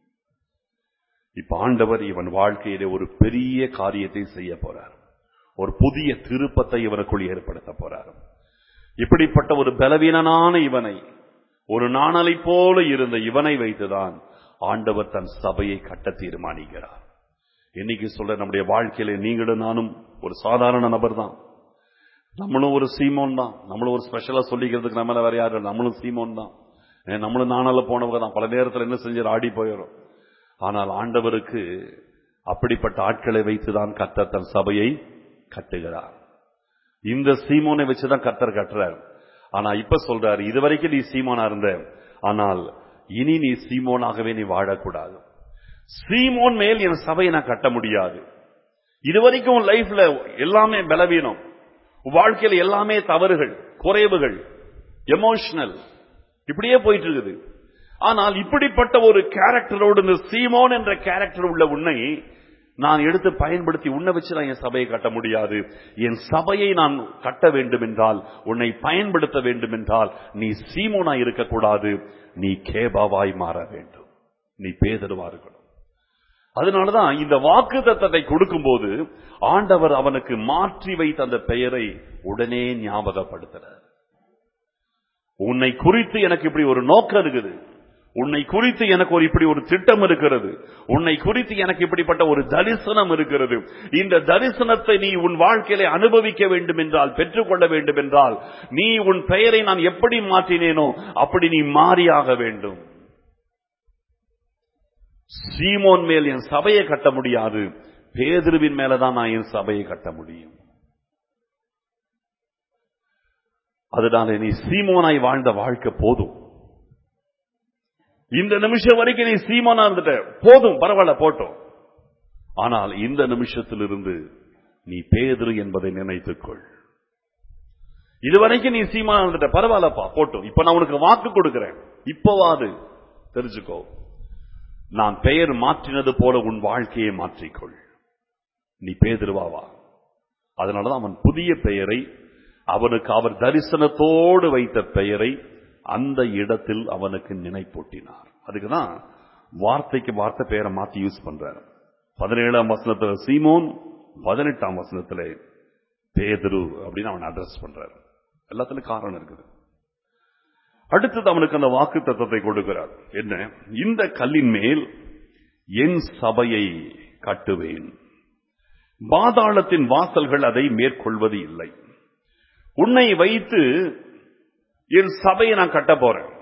[SPEAKER 1] இப்ப ஆண்டவர் இவன் வாழ்க்கையிலே ஒரு பெரிய காரியத்தை செய்ய போறார் ஒரு புதிய திருப்பத்தை இவனுக்குள் ஏற்படுத்த போறார் இப்படிப்பட்ட ஒரு பலவீனனான இவனை ஒரு நாணலை போல இருந்த இவனை வைத்துதான் ஆண்டவர் தன் சபையை கட்ட தீர்மானிக்கிறார் இன்னைக்கு சொல்ற நம்முடைய வாழ்க்கையில நீங்களும் நானும் ஒரு சாதாரண நபர் தான் நம்மளும் ஒரு சீமோன் தான் நம்மளும் ஒரு ஸ்பெஷலா சொல்லிக்கிறதுக்கு நம்மள வேற யாரு நம்மளும் சீமோன் தான் ஏன் நம்மளும் நானால போனவங்க தான் பல நேரத்தில் என்ன செஞ்சு ஆடி போயிடும் ஆனால் ஆண்டவருக்கு அப்படிப்பட்ட ஆட்களை வைத்துதான் கர்த்தர் தன் சபையை கட்டுகிறார் இந்த சீமோனை வச்சுதான் கர்த்தர் கட்டுறார் ஆனா இப்ப சொல்றாரு இதுவரைக்கும் நீ சீமோனா இருந்த ஆனால் இனி நீ சீமோனாகவே நீ வாழக்கூடாது சீமோன் மேல் என் சபையை நான் கட்ட முடியாது இதுவரைக்கும் உன் லைஃப்ல எல்லாமே பலவீனம் உன் வாழ்க்கையில எல்லாமே தவறுகள் குறைவுகள் எமோஷனல் இப்படியே போயிட்டு இருக்குது ஆனால் இப்படிப்பட்ட ஒரு கேரக்டரோடு இந்த சீமோன் என்ற கேரக்டர் உள்ள உன்னை நான் எடுத்து பயன்படுத்தி உன்னை வச்சு நான் என் சபையை கட்ட முடியாது என் சபையை நான் கட்ட வேண்டும் என்றால் உன்னை பயன்படுத்த வேண்டும் என்றால் நீ சீமோனா இருக்கக்கூடாது நீ கேபாவாய் மாற வேண்டும் நீ பேதருவா இருக்கணும் அதனாலதான் இந்த வாக்கு தத்தத்தை கொடுக்கும்போது ஆண்டவர் அவனுக்கு மாற்றி வைத்த அந்த பெயரை உடனே ஞாபகப்படுத்துறார் உன்னை குறித்து எனக்கு இப்படி ஒரு நோக்கம் இருக்குது உன்னை குறித்து எனக்கு ஒரு இப்படி ஒரு திட்டம் இருக்கிறது உன்னை குறித்து எனக்கு இப்படிப்பட்ட ஒரு தரிசனம் இருக்கிறது இந்த தரிசனத்தை நீ உன் வாழ்க்கையில அனுபவிக்க வேண்டும் என்றால் பெற்றுக்கொள்ள வேண்டும் என்றால் நீ உன் பெயரை நான் எப்படி மாற்றினேனோ அப்படி நீ மாறியாக வேண்டும் சீமோன் மேல் என் சபையை கட்ட முடியாது பேதுருவின் மேலதான் நான் என் சபையை கட்ட முடியும் அதனால நீ சீமோனாய் வாழ்ந்த வாழ்க்கை போதும் இந்த நிமிஷம் வரைக்கும் நீ சீமோனா இருந்துட்ட போதும் பரவாயில்ல போட்டோம் ஆனால் இந்த நிமிஷத்திலிருந்து நீ பேதுரு என்பதை நினைத்துக்கொள் இதுவரைக்கும் நீ சீமானா இருந்துட்ட பரவாயில்லப்பா போட்டோம் இப்ப நான் உனக்கு வாக்கு கொடுக்கிறேன் இப்பவாது தெரிஞ்சுக்கோ நான் பெயர் மாற்றினது போல உன் வாழ்க்கையை மாற்றிக்கொள் நீ பேதிருவாவா அதனாலதான் அவன் புதிய பெயரை அவனுக்கு அவர் தரிசனத்தோடு வைத்த பெயரை அந்த இடத்தில் அவனுக்கு நினைப்பூட்டினார் அதுக்குதான் வார்த்தைக்கு வார்த்தை பெயரை மாத்தி யூஸ் பண்றாரு பதினேழாம் வசனத்துல சீமோன் பதினெட்டாம் வசனத்துல பேதுரு அப்படின்னு அவன் அட்ரஸ் பண்றாரு எல்லாத்துலயும் காரணம் இருக்குது அடுத்தது அவனுக்கு அந்த வாக்கு தத்துவத்தை கொடுக்கிறார் என்ன இந்த கல்லின் மேல் என் சபையை கட்டுவேன் பாதாளத்தின் வாசல்கள் அதை மேற்கொள்வது இல்லை உன்னை வைத்து என் சபையை நான் கட்ட போறேன்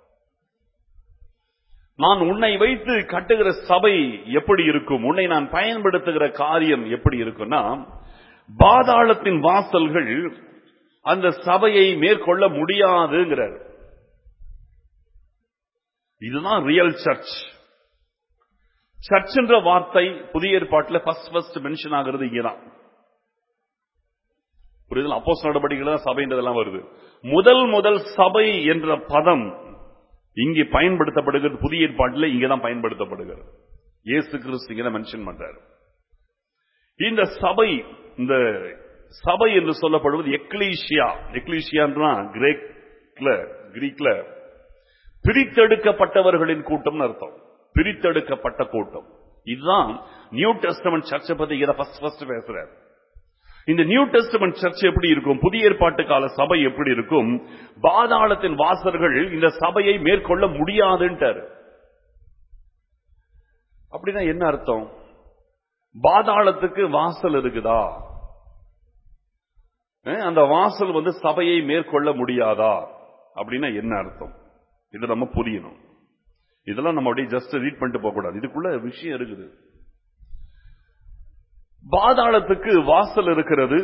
[SPEAKER 1] நான் உன்னை வைத்து கட்டுகிற சபை எப்படி இருக்கும் உன்னை நான் பயன்படுத்துகிற காரியம் எப்படி இருக்கும்னா பாதாளத்தின் வாசல்கள் அந்த சபையை மேற்கொள்ள முடியாதுங்கிறார் இதுதான் ரியல் சர்ச் சர்ச் என்ற வார்த்தை புதிய ஏற்பாட்டில் ஃபர்ஸ்ட் ஃபர்ஸ்ட் மென்ஷன் ஆகிறது இங்கதான் புரியுதல் அப்போஸ் நடவடிக்கைகள் தான் சபைன்றதெல்லாம் வருது முதல் முதல் சபை என்ற பதம் இங்கே பயன்படுத்தப்படுகிறது புதிய ஏற்பாட்டில் இங்கதான் பயன்படுத்தப்படுகிறது இயேசு கிறிஸ்து இங்க மென்ஷன் பண்றாரு இந்த சபை இந்த சபை என்று சொல்லப்படுவது எக்லீஷியா எக்லீஷியான்றா கிரேக்ல கிரீக்ல பிரித்தெடுக்கப்பட்டவர்களின் கூட்டம்னு அர்த்தம் பிரித்தெடுக்கப்பட்ட கூட்டம் இதுதான் நியூ டெஸ்டமெண்ட் சர்ச்சை பத்தி இதை ஃபர்ஸ்ட் ஃபர்ஸ்ட் பேசுறாரு இந்த நியூ டெஸ்டமெண்ட் சர்ச் எப்படி இருக்கும் புதிய ஏற்பாட்டு கால சபை எப்படி இருக்கும் பாதாளத்தின் வாசர்கள் இந்த சபையை மேற்கொள்ள முடியாதுன்ட்டாரு அப்படின்னா என்ன அர்த்தம் பாதாளத்துக்கு வாசல் இருக்குதா அஹ், அந்த வாசல் வந்து சபையை மேற்கொள்ள முடியாதா அப்படின்னா என்ன அர்த்தம் இது நம்ம புரியணும் இதெல்லாம் நம்ம அப்படியே ஜஸ்ட் ரீட் பண்ணிட்டு போக கூடாது இதுக்குள்ள விஷயம் இருக்குது பாதாளத்துக்கு வாசல் இருக்கிறது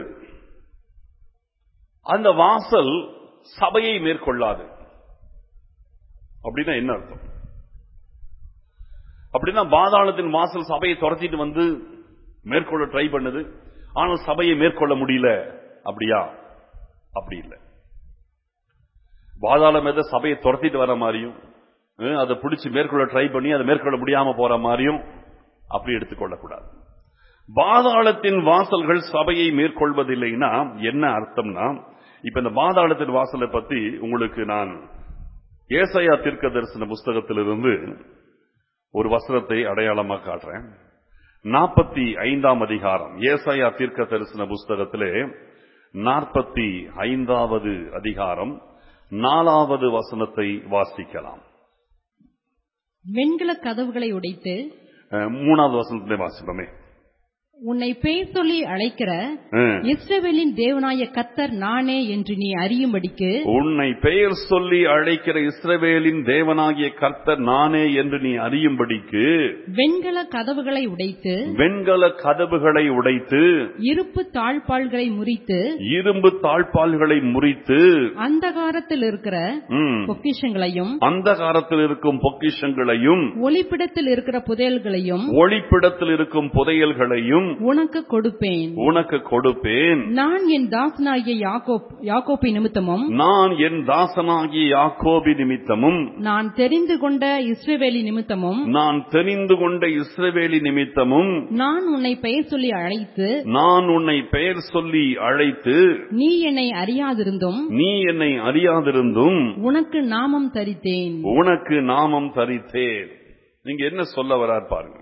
[SPEAKER 1] அந்த வாசல் சபையை மேற்கொள்ளாது அப்படின்னா என்ன அர்த்தம் அப்படின்னா பாதாளத்தின் வாசல் சபையை துரத்திட்டு வந்து மேற்கொள்ள ட்ரை பண்ணுது ஆனால் சபையை மேற்கொள்ள முடியல அப்படியா அப்படி இல்லை பாதாளம் எதை சபையை துரத்திட்டு வர மாதிரியும் அஹ், அதை பிடிச்சு மேற்கொள்ள ட்ரை பண்ணி அதை மேற்கொள்ள முடியாம போற மாதிரியும் அப்படி எடுத்துக்கொள்ளக்கூடாது பாதாளத்தின் வாசல்கள் சபையை மேற்கொள்வதில்லைன்னா என்ன அர்த்தம்னா இப்ப இந்த பாதாளத்தின் வாசலை பத்தி உங்களுக்கு நான் ஏசாயா தீர்க்க தரிசன புஸ்தகத்திலிருந்து ஒரு வசனத்தை அடையாளமாக காட்டுறேன் நாற்பத்தி ஐந்தாம் அதிகாரம் ஏசாயா தீர்க்க தரிசன புஸ்தகத்திலே நாற்பத்தி ஐந்தாவது அதிகாரம் நாலாவது வசனத்தை வாசிக்கலாம்
[SPEAKER 2] வெண்கல கதவுகளை உடைத்து
[SPEAKER 1] அஹ், மூணாவது வசனத்திலே வாசிப்போமே
[SPEAKER 2] உன்னை பேர் சொல்லி அழைக்கிற
[SPEAKER 1] அஹ்.
[SPEAKER 2] இஸ்ரவேலின் தேவனாய கத்தர் நானே என்று நீ அறியும்படிக்கு
[SPEAKER 1] உன்னை பெயர் சொல்லி அழைக்கிற இஸ்ரவேலின் தேவனாகிய கர்த்தர் நானே என்று நீ அறியும்படிக்கு
[SPEAKER 2] வெண்கல கதவுகளை உடைத்து
[SPEAKER 1] வெண்கல கதவுகளை உடைத்து
[SPEAKER 2] இருப்பு தாழ்பாள்களை முறித்து
[SPEAKER 1] இரும்பு தாழ்பால்களை முறித்து
[SPEAKER 2] அந்தகாரத்தில் இருக்கிற
[SPEAKER 1] ம்,
[SPEAKER 2] பொக்கிஷங்களையும்
[SPEAKER 1] அந்தகாரத்தில் இருக்கும் பொக்கிஷங்களையும்
[SPEAKER 2] ஒளிப்பிடத்தில் இருக்கிற புதையல்களையும்
[SPEAKER 1] ஒளிப்பிடத்தில் இருக்கும் புதையல்களையும்
[SPEAKER 2] உனக்கு கொடுப்பேன்
[SPEAKER 1] உனக்கு கொடுப்பேன்
[SPEAKER 2] நான் என் தாசனாகிய யாக்கோப் யாக்கோப்பை நிமித்தமும்
[SPEAKER 1] நான் என் தாசனாகிய யாக்கோபி நிமித்தமும்
[SPEAKER 2] நான் தெரிந்து கொண்ட இஸ்ரவேலி நிமித்தமும்
[SPEAKER 1] நான் தெரிந்து கொண்ட இஸ்ரவேலி நிமித்தமும்
[SPEAKER 2] நான் உன்னை பெயர் சொல்லி அழைத்து
[SPEAKER 1] நான் உன்னை பெயர் சொல்லி அழைத்து
[SPEAKER 2] நீ என்னை அறியாதிருந்தும்
[SPEAKER 1] நீ என்னை அறியாதிருந்தும்
[SPEAKER 2] உனக்கு நாமம் தரித்தேன்
[SPEAKER 1] உனக்கு நாமம் தரித்தேன் நீங்க என்ன சொல்ல வரார் பாருங்க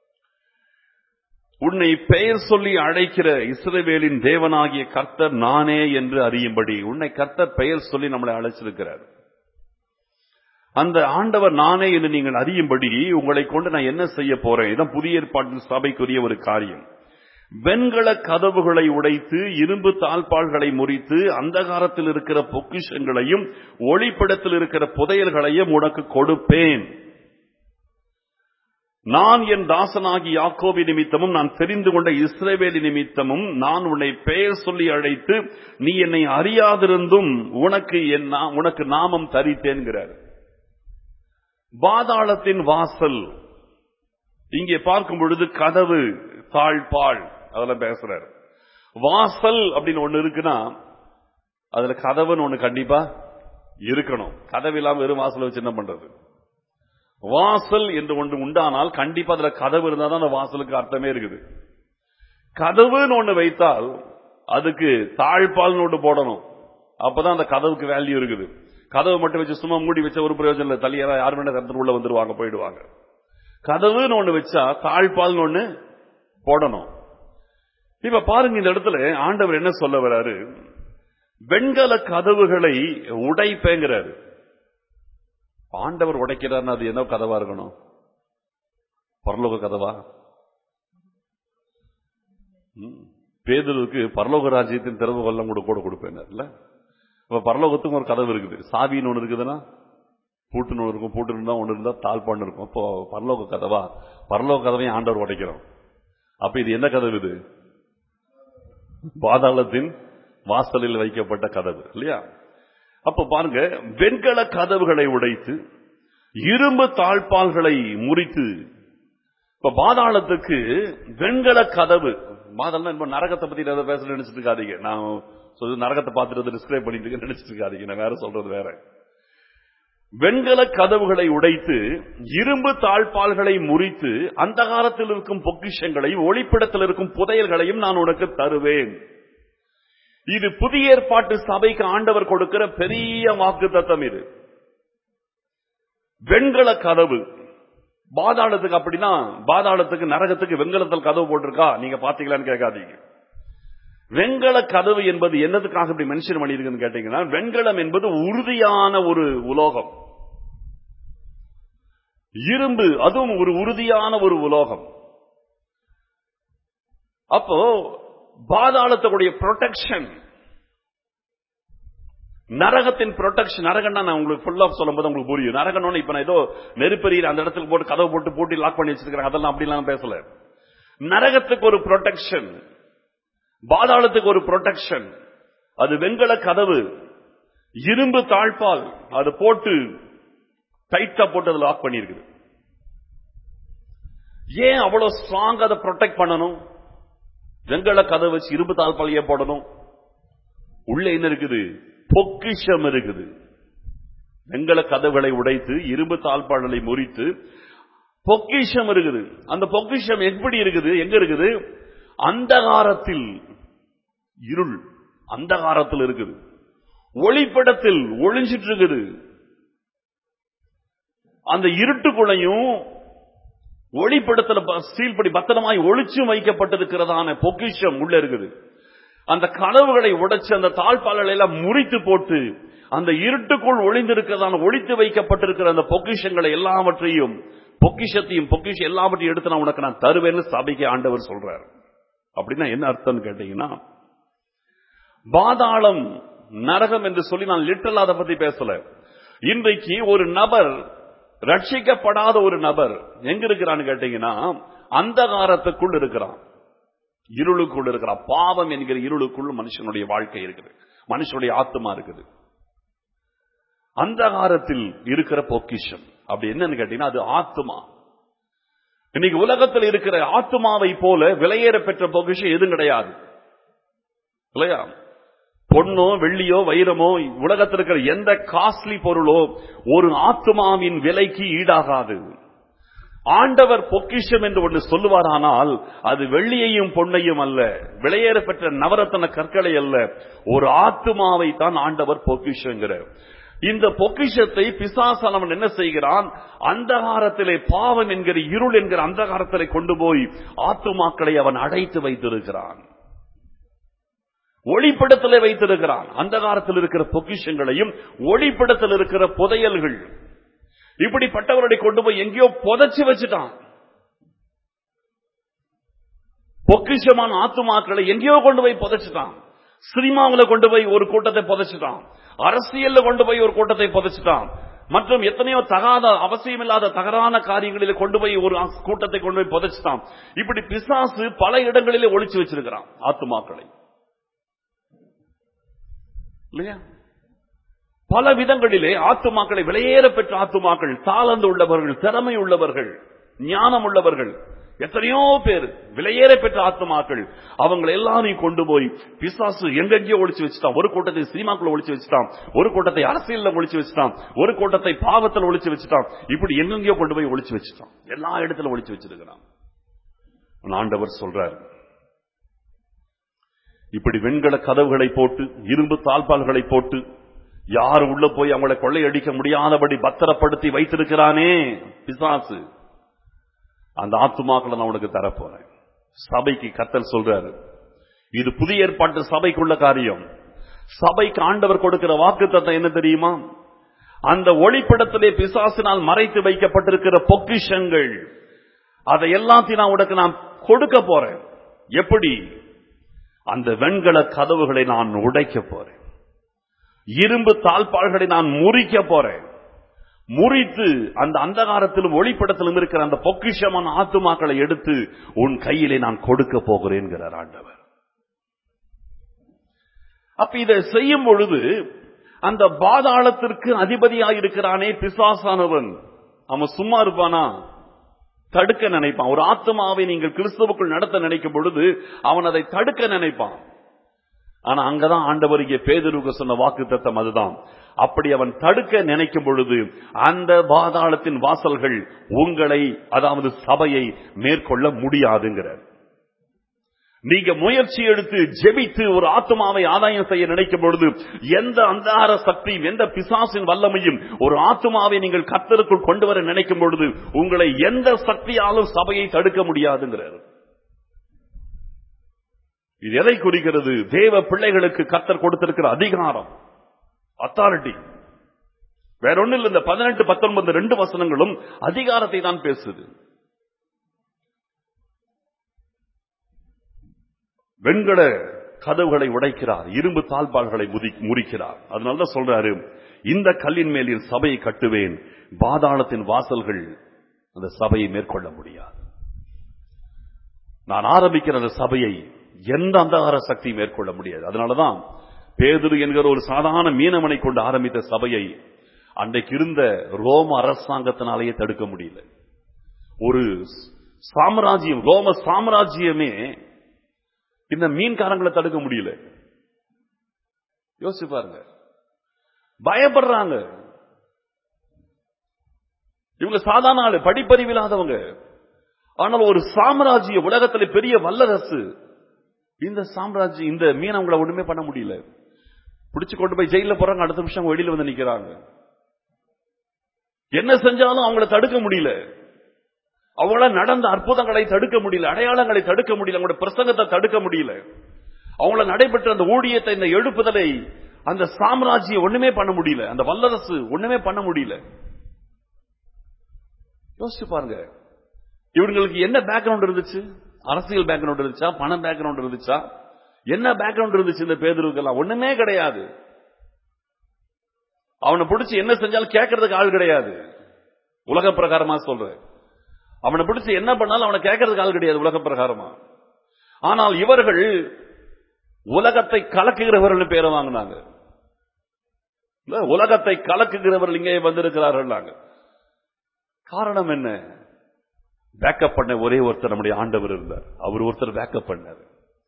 [SPEAKER 1] உன்னை பெயர் சொல்லி அழைக்கிற இஸ்ரவேலின் தேவனாகிய கர்த்தர் நானே என்று அறியும்படி உன்னை கர்த்தர் பெயர் சொல்லி நம்மளை அழைச்சிருக்கிறார் அந்த ஆண்டவர் நானே என்று நீங்கள் அறியும்படி உங்களை கொண்டு நான் என்ன செய்ய போறேன் இதான் புதிய ஏற்பாட்டின் சபைக்குரிய ஒரு காரியம் வெண்கல கதவுகளை உடைத்து இரும்பு தாழ்பாள்களை முறித்து அந்தகாரத்தில் இருக்கிற பொக்கிஷங்களையும் ஒளிப்படத்தில் இருக்கிற புதையல்களையும் உனக்கு கொடுப்பேன் நான் என் தாசனாகி யாக்கோபி நிமித்தமும் நான் தெரிந்து கொண்ட இஸ்ரவேலி நிமித்தமும் நான் உன்னை பெயர் சொல்லி அழைத்து நீ என்னை அறியாதிருந்தும் உனக்கு என் நா- உனக்கு நாமம் தரித்தேன்கிறார் பாதாளத்தின் வாசல் இங்கே பார்க்கும் பொழுது கதவு தாழ்பாள் அதெல்லாம் பேசுறாரு வாசல் அப்படின்னு ஒண்ணு இருக்குன்னா அதுல கதவுன்னு ஒண்ணு கண்டிப்பா இருக்கணும் கதவு இல்லாம வெறும் வாசலை வச்சு என்ன பண்றது வாசல் என்று ஒன்று உண்டானால் கண்டிப்பா அதுல கதவு இருந்தா தான் அந்த வாசலுக்கு அர்த்தமே இருக்குது கதவுன்னு ஒண்ணு வைத்தால் அதுக்கு தாழ்பால்னு ஒன்று போடணும் அப்பதான் அந்த கதவுக்கு வேல்யூ இருக்குது கதவு மட்டும் வச்சு சும்மா மூடி வச்ச ஒரு பிரயோஜனம் இல்லை தள்ளியாரா யார் வேணா திறந்து உள்ள வந்துருவாங்க போயிடுவாங்க கதவுன்னு ஒண்ணு வச்சா தாழ்பால்னு ஒண்ணு போடணும் இப்ப பாருங்க இந்த இடத்துல ஆண்டவர் என்ன சொல்ல வராரு வெண்கல கதவுகளை உடைப்பேங்கிறாரு ஆண்டவர் உடைக்கிறார்னு அது என்ன கதவா இருக்கணும் பரலோக கதவா ம். பேதுருவுக்கு பரலோக ராஜ்யத்தின் திறவுகள்லாம் கூட கூட கொடுப்பேன் இல்ல இப்ப பரலோகத்துக்கும் ஒரு கதவு இருக்குது சாவின்னு ஒண்ணு இருக்குதுன்னா பூட்டுன்னு ஒண்ணு இருக்கும் பூட்டு இருந்தா ஒண்ணு இருந்தா தாழ்பான்னு இருக்கும் அப்போ பரலோக கதவா பரலோக கதவையும் ஆண்டவர் உடைக்கிறோம் அப்ப இது என்ன கதவு இது பாதாளத்தின் வாசலில் வைக்கப்பட்ட கதவு இல்லையா அப்ப பாருங்க வெண்கல கதவுகளை உடைத்து இரும்பு தாழ்பால்களை முறித்து இப்ப பாதாளத்துக்கு வெண்கல கதவு பாதாளம் இப்ப நரகத்தை பத்தி ஏதாவது பேச நினைச்சிட்டு இருக்காதீங்க நான் சொல்லி நரகத்தை பார்த்துட்டு டிஸ்கிரைப் பண்ணிட்டு இருக்கேன்னு நினைச்சிட்டு இருக்காதீங்க நான் வேற சொல்றது வேற வெண்கல கதவுகளை உடைத்து இரும்பு தாழ்பால்களை முறித்து அந்தகாரத்தில் இருக்கும் பொக்கிஷங்களையும் ஒளிப்பிடத்தில் இருக்கும் புதையல்களையும் நான் உனக்கு தருவேன் இது புதிய ஏற்பாட்டு சபைக்கு ஆண்டவர் கொடுக்கிற பெரிய வாக்கு தத்தம் இது வெண்கல கதவு பாதாளத்துக்கு அப்படின்னா பாதாளத்துக்கு நரகத்துக்கு வெண்கலத்தில் கதவு போட்டிருக்கா நீங்க பாத்தீங்களான்னு கேட்காதீங்க வெண்கல கதவு என்பது என்னதுக்காக இப்படி மென்ஷன் பண்ணியிருக்குன்னு கேட்டீங்கன்னா வெண்கலம் என்பது உறுதியான ஒரு உலோகம் இரும்பு அதுவும் ஒரு உறுதியான ஒரு உலோகம் அப்போ பாதாளத்துடைய ப்ரொடெக்ஷன் நரகத்தின் ப்ரொடெக்ஷன் நரகம்னா நான் உங்களுக்கு ஃபுல்லா சொல்லும் போது உங்களுக்கு புரியும் நரகம்னு இப்ப நான் ஏதோ நெருப்பெறியில் அந்த இடத்துக்கு போட்டு கதவு போட்டு பூட்டி லாக் பண்ணி வச்சிருக்கிறேன் அதெல்லாம் அப்படிலாம் பேசல நரகத்துக்கு ஒரு ப்ரொடெக்ஷன் பாதாளத்துக்கு ஒரு ப்ரொடெக்ஷன் அது வெண்கல கதவு இரும்பு தாழ்பால் அது போட்டு டைட்டா போட்டு அதை லாக் பண்ணியிருக்குது ஏன் அவ்வளவு ஸ்ட்ராங் அதை ப்ரொடெக்ட் பண்ணணும் வெங்கல கதை வச்சு இரும்பு தாழ்பாளைய போடணும் உள்ள என்ன இருக்குது பொக்கிஷம் இருக்குது வெங்கல கதவுகளை உடைத்து இரும்பு தாழ்பாடலை முறித்து பொக்கிஷம் இருக்குது அந்த பொக்கிஷம் எப்படி இருக்குது எங்க இருக்குது அந்தகாரத்தில் இருள் அந்தகாரத்தில் இருக்குது ஒளிப்படத்தில் ஒளிஞ்சிட்டு இருக்குது அந்த இருட்டுக்குள்ளையும் ஒளிப்படத்துல சீல் படி பத்திரமாய் ஒளிச்சும் வைக்கப்பட்டிருக்கிறதான பொக்கிஷம் உள்ள இருக்குது அந்த கனவுகளை உடைச்சு அந்த தாழ்பாளர்களை எல்லாம் முறித்து போட்டு அந்த இருட்டுக்குள் ஒளிந்திருக்கிறதான ஒளித்து வைக்கப்பட்டிருக்கிற அந்த பொக்கிஷங்களை எல்லாவற்றையும் பொக்கிஷத்தையும் பொக்கிஷம் எல்லாவற்றையும் எடுத்து நான் உனக்கு நான் தருவேன்னு சபைக்கு ஆண்டவர் சொல்றாரு அப்படின்னா என்ன அர்த்தம் கேட்டீங்கன்னா பாதாளம் நரகம் என்று சொல்லி நான் லிட்டரல் அதை பத்தி பேசல இன்றைக்கு ஒரு நபர் ரட்சிக்கப்படாத ஒரு நபர் எங்க இருக்கிறான்னு கேட்டீங்கன்னா அந்தகாரத்துக்குள் இருக்கிறான் இருளுக்குள் இருக்கிறான் பாவம் என்கிற இருளுக்குள் மனுஷனுடைய வாழ்க்கை இருக்குது மனுஷனுடைய ஆத்மா இருக்குது அந்தகாரத்தில் இருக்கிற பொக்கிஷம் அப்படி என்னன்னு கேட்டீங்கன்னா அது ஆத்மா இன்னைக்கு உலகத்தில் இருக்கிற ஆத்மாவை போல விலையேற பெற்ற பொக்கிஷம் எதுவும் கிடையாது இல்லையா பொண்ணோ வெள்ளியோ வைரமோ உலகத்தில் இருக்கிற எந்த காஸ்ட்லி பொருளோ ஒரு ஆத்மாவின் விலைக்கு ஈடாகாது ஆண்டவர் பொக்கிஷம் என்று ஒன்று சொல்லுவாரானால் அது வெள்ளியையும் பொன்னையும் அல்ல விலையேற பெற்ற நவரத்தன கற்களை அல்ல ஒரு ஆத்மாவை தான் ஆண்டவர் பொக்கிஷங்கிற இந்த பொக்கிஷத்தை பிசாசானவன் என்ன செய்கிறான் அந்தகாரத்திலே பாவம் என்கிற இருள் என்கிற அந்தகாரத்திலே கொண்டு போய் ஆத்துமாக்களை அவன் அடைத்து வைத்திருக்கிறான் ஒளிப்படத்திலே வைத்திருக்கிறான் அந்தகாரத்தில் இருக்கிற பொக்கிஷங்களையும் ஒளிப்படத்தில் இருக்கிற புதையல்கள் இப்படிப்பட்டவர்களை கொண்டு போய் எங்கேயோ புதைச்சு வச்சுட்டான் பொக்கிஷமான ஆத்துமாக்களை எங்கேயோ கொண்டு போய் புதைச்சிட்டான் சினிமாவில் கொண்டு போய் ஒரு கூட்டத்தை புதைச்சிட்டான் அரசியல்ல கொண்டு போய் ஒரு கூட்டத்தை புதைச்சிட்டான் மற்றும் எத்தனையோ தகாத அவசியமில்லாத தகரான காரியங்களில் கொண்டு போய் ஒரு கூட்டத்தை கொண்டு போய் புதைச்சிட்டான் இப்படி பிசாசு பல இடங்களிலே ஒழிச்சு வச்சிருக்கிறான் ஆத்துமாக்களை இல்லையா பல விதங்களிலே ஆத்துமாக்களை விலையேற பெற்ற ஆத்துமாக்கள் தாளந்து உள்ளவர்கள் திறமை உள்ளவர்கள் ஞானம் உள்ளவர்கள் எத்தனையோ பேர் விலையேற பெற்ற ஆத்துமாக்கள் அவங்களை எல்லாரையும் கொண்டு போய் பிசாசு எங்கெங்கயோ ஒழிச்சு வச்சுட்டான் ஒரு கூட்டத்தை சினிமாக்குள்ள ஒழிச்சு வச்சுட்டான் ஒரு கூட்டத்தை அரசியல்ல ஒழிச்சு வச்சுட்டான் ஒரு கூட்டத்தை பாவத்தில் ஒழிச்சு வச்சுட்டான் இப்படி எங்கெங்கயோ கொண்டு போய் ஒழிச்சு வச்சுட்டான் எல்லா இடத்துல ஒழிச்சு வச்சிருக்கிறான் ஆண்டவர் சொல்றார் இப்படி வெண்கல கதவுகளை போட்டு இரும்பு தாழ்பால்களை போட்டு யார் உள்ள போய் அவங்களை கொள்ளையடிக்க முடியாதபடி பத்திரப்படுத்தி வைத்திருக்கிறானே பிசாசு அந்த ஆத்துமாக்களை நான் உனக்கு தரப்போறேன் சபைக்கு கத்தல் சொல்றாரு இது புதிய ஏற்பாட்டு சபைக்குள்ள காரியம் சபைக்கு ஆண்டவர் கொடுக்கிற வாக்கு தத்தம் என்ன தெரியுமா அந்த ஒளிப்படத்திலே பிசாசினால் மறைத்து வைக்கப்பட்டிருக்கிற பொக்கிஷங்கள் அதை எல்லாத்தையும் நான் உனக்கு நான் கொடுக்க போறேன் எப்படி அந்த வெண்கல கதவுகளை நான் உடைக்க போறேன் இரும்பு தாழ்பாள்களை நான் முறிக்க போறேன் முறித்து அந்த அந்தகாரத்திலும் ஒளிப்படத்திலும் இருக்கிற அந்த பொக்கிஷமான ஆத்துமாக்களை எடுத்து உன் கையிலே நான் கொடுக்க போகிறேன்கிறார் ஆண்டவர் அப்ப இதை செய்யும் பொழுது அந்த பாதாளத்திற்கு அதிபதியாக இருக்கிறானே பிசாசானவன் அவன் சும்மா இருப்பானா தடுக்க நினைப்பான் ஒரு ஆத்மாவை நீங்கள் கிறிஸ்துவுக்குள் நடத்த நினைக்கும் பொழுது அவன் அதை தடுக்க நினைப்பான் ஆனா அங்கதான் ஆண்டவர் இங்கே பேதருக்கு சொன்ன வாக்கு தத்தம் அதுதான் அப்படி அவன் தடுக்க நினைக்கும் பொழுது அந்த பாதாளத்தின் வாசல்கள் உங்களை அதாவது சபையை மேற்கொள்ள முடியாதுங்கிறார் நீங்க முயற்சி எடுத்து ஜெபித்து ஒரு ஆத்மாவை ஆதாயம் செய்ய நினைக்கும் பொழுது எந்த அந்தார சக்தியும் எந்த பிசாசின் வல்லமையும் ஒரு ஆத்மாவை நீங்கள் கத்தருக்குள் கொண்டு வர நினைக்கும் பொழுது உங்களை எந்த சக்தியாலும் சபையை தடுக்க முடியாதுங்கிறார் இது எதை குறிக்கிறது தேவ பிள்ளைகளுக்கு கத்தர் கொடுத்திருக்கிற அதிகாரம் அத்தாரிட்டி வேற ஒண்ணு இல்ல இந்த பதினெட்டு பத்தொன்பது ரெண்டு வசனங்களும் அதிகாரத்தை தான் பேசுது வெண்கல கதவுகளை உடைக்கிறார் இரும்பு தாழ்பால்களை முறிக்கிறார் அதனாலதான் சொல்றாரு இந்த கல்லின் மேல் என் சபையை கட்டுவேன் பாதாளத்தின் வாசல்கள் அந்த சபையை மேற்கொள்ள முடியாது நான் ஆரம்பிக்கிற அந்த சபையை எந்த அந்தகார சக்தி மேற்கொள்ள முடியாது அதனாலதான் பேதுரு என்கிற ஒரு சாதாரண மீனவனை கொண்டு ஆரம்பித்த சபையை அன்றைக்கு இருந்த ரோம அரசாங்கத்தினாலேயே தடுக்க முடியல ஒரு சாம்ராஜ்யம் ரோம சாம்ராஜ்யமே இந்த மீன்காரங்களை தடுக்க முடியல யோசிச்சு பாருங்க பயப்படுறாங்க இவங்க சாதாரண ஆளு படிப்பறிவு இல்லாதவங்க ஆனால் ஒரு சாம்ராஜ்ய உலகத்துல பெரிய வல்லரசு இந்த சாம்ராஜ்யம் இந்த மீன் அவங்கள ஒண்ணுமே பண்ண முடியல பிடிச்சு கொண்டு போய் ஜெயில போறாங்க அடுத்த நிமிஷம் அவங்க வெளியில வந்து நிக்கிறாங்க என்ன செஞ்சாலும் அவங்கள தடுக்க முடியல அவங்கள நடந்த அற்புதங்களை தடுக்க முடியல அடையாளங்களை தடுக்க முடியல அவங்களோட பிரசங்கத்தை தடுக்க முடியல அவங்கள நடைபெற்ற அந்த ஊழியத்தை இந்த எழுப்புதலை அந்த சாம்ராஜ்யம் ஒண்ணுமே பண்ண முடியல அந்த வல்லரசு ஒண்ணுமே பண்ண முடியல யோசிச்சு பாருங்க இவங்களுக்கு என்ன பேக்ரவுண்ட் இருந்துச்சு அரசியல் பேக்ரவுண்ட் இருந்துச்சா பண பேக்ரவுண்ட் இருந்துச்சா என்ன பேக்ரவுண்ட் இருந்துச்சு இந்த பேதருக்கெல்லாம் ஒண்ணுமே கிடையாது அவனை பிடிச்சி என்ன செஞ்சாலும் கேட்கறதுக்கு ஆள் கிடையாது உலக பிரகாரமா சொல்றேன் அவனை பிடிச்சி என்ன பண்ணாலும் அவனை கேட்கறதுக்கு ஆள் கிடையாது உலக பிரகாரமா ஆனால் இவர்கள் உலகத்தை கலக்குகிறவர்கள் பேரை வாங்கினாங்க இல்ல, உலகத்தை கலக்குகிறவர்கள் இங்கே வந்திருக்கிறார்கள் நாங்க காரணம் என்ன பேக்கப் பண்ண ஒரே ஒருத்தர் நம்முடைய ஆண்டவர் இருந்தார் அவர் ஒருத்தர் பேக்கப் பண்ணார்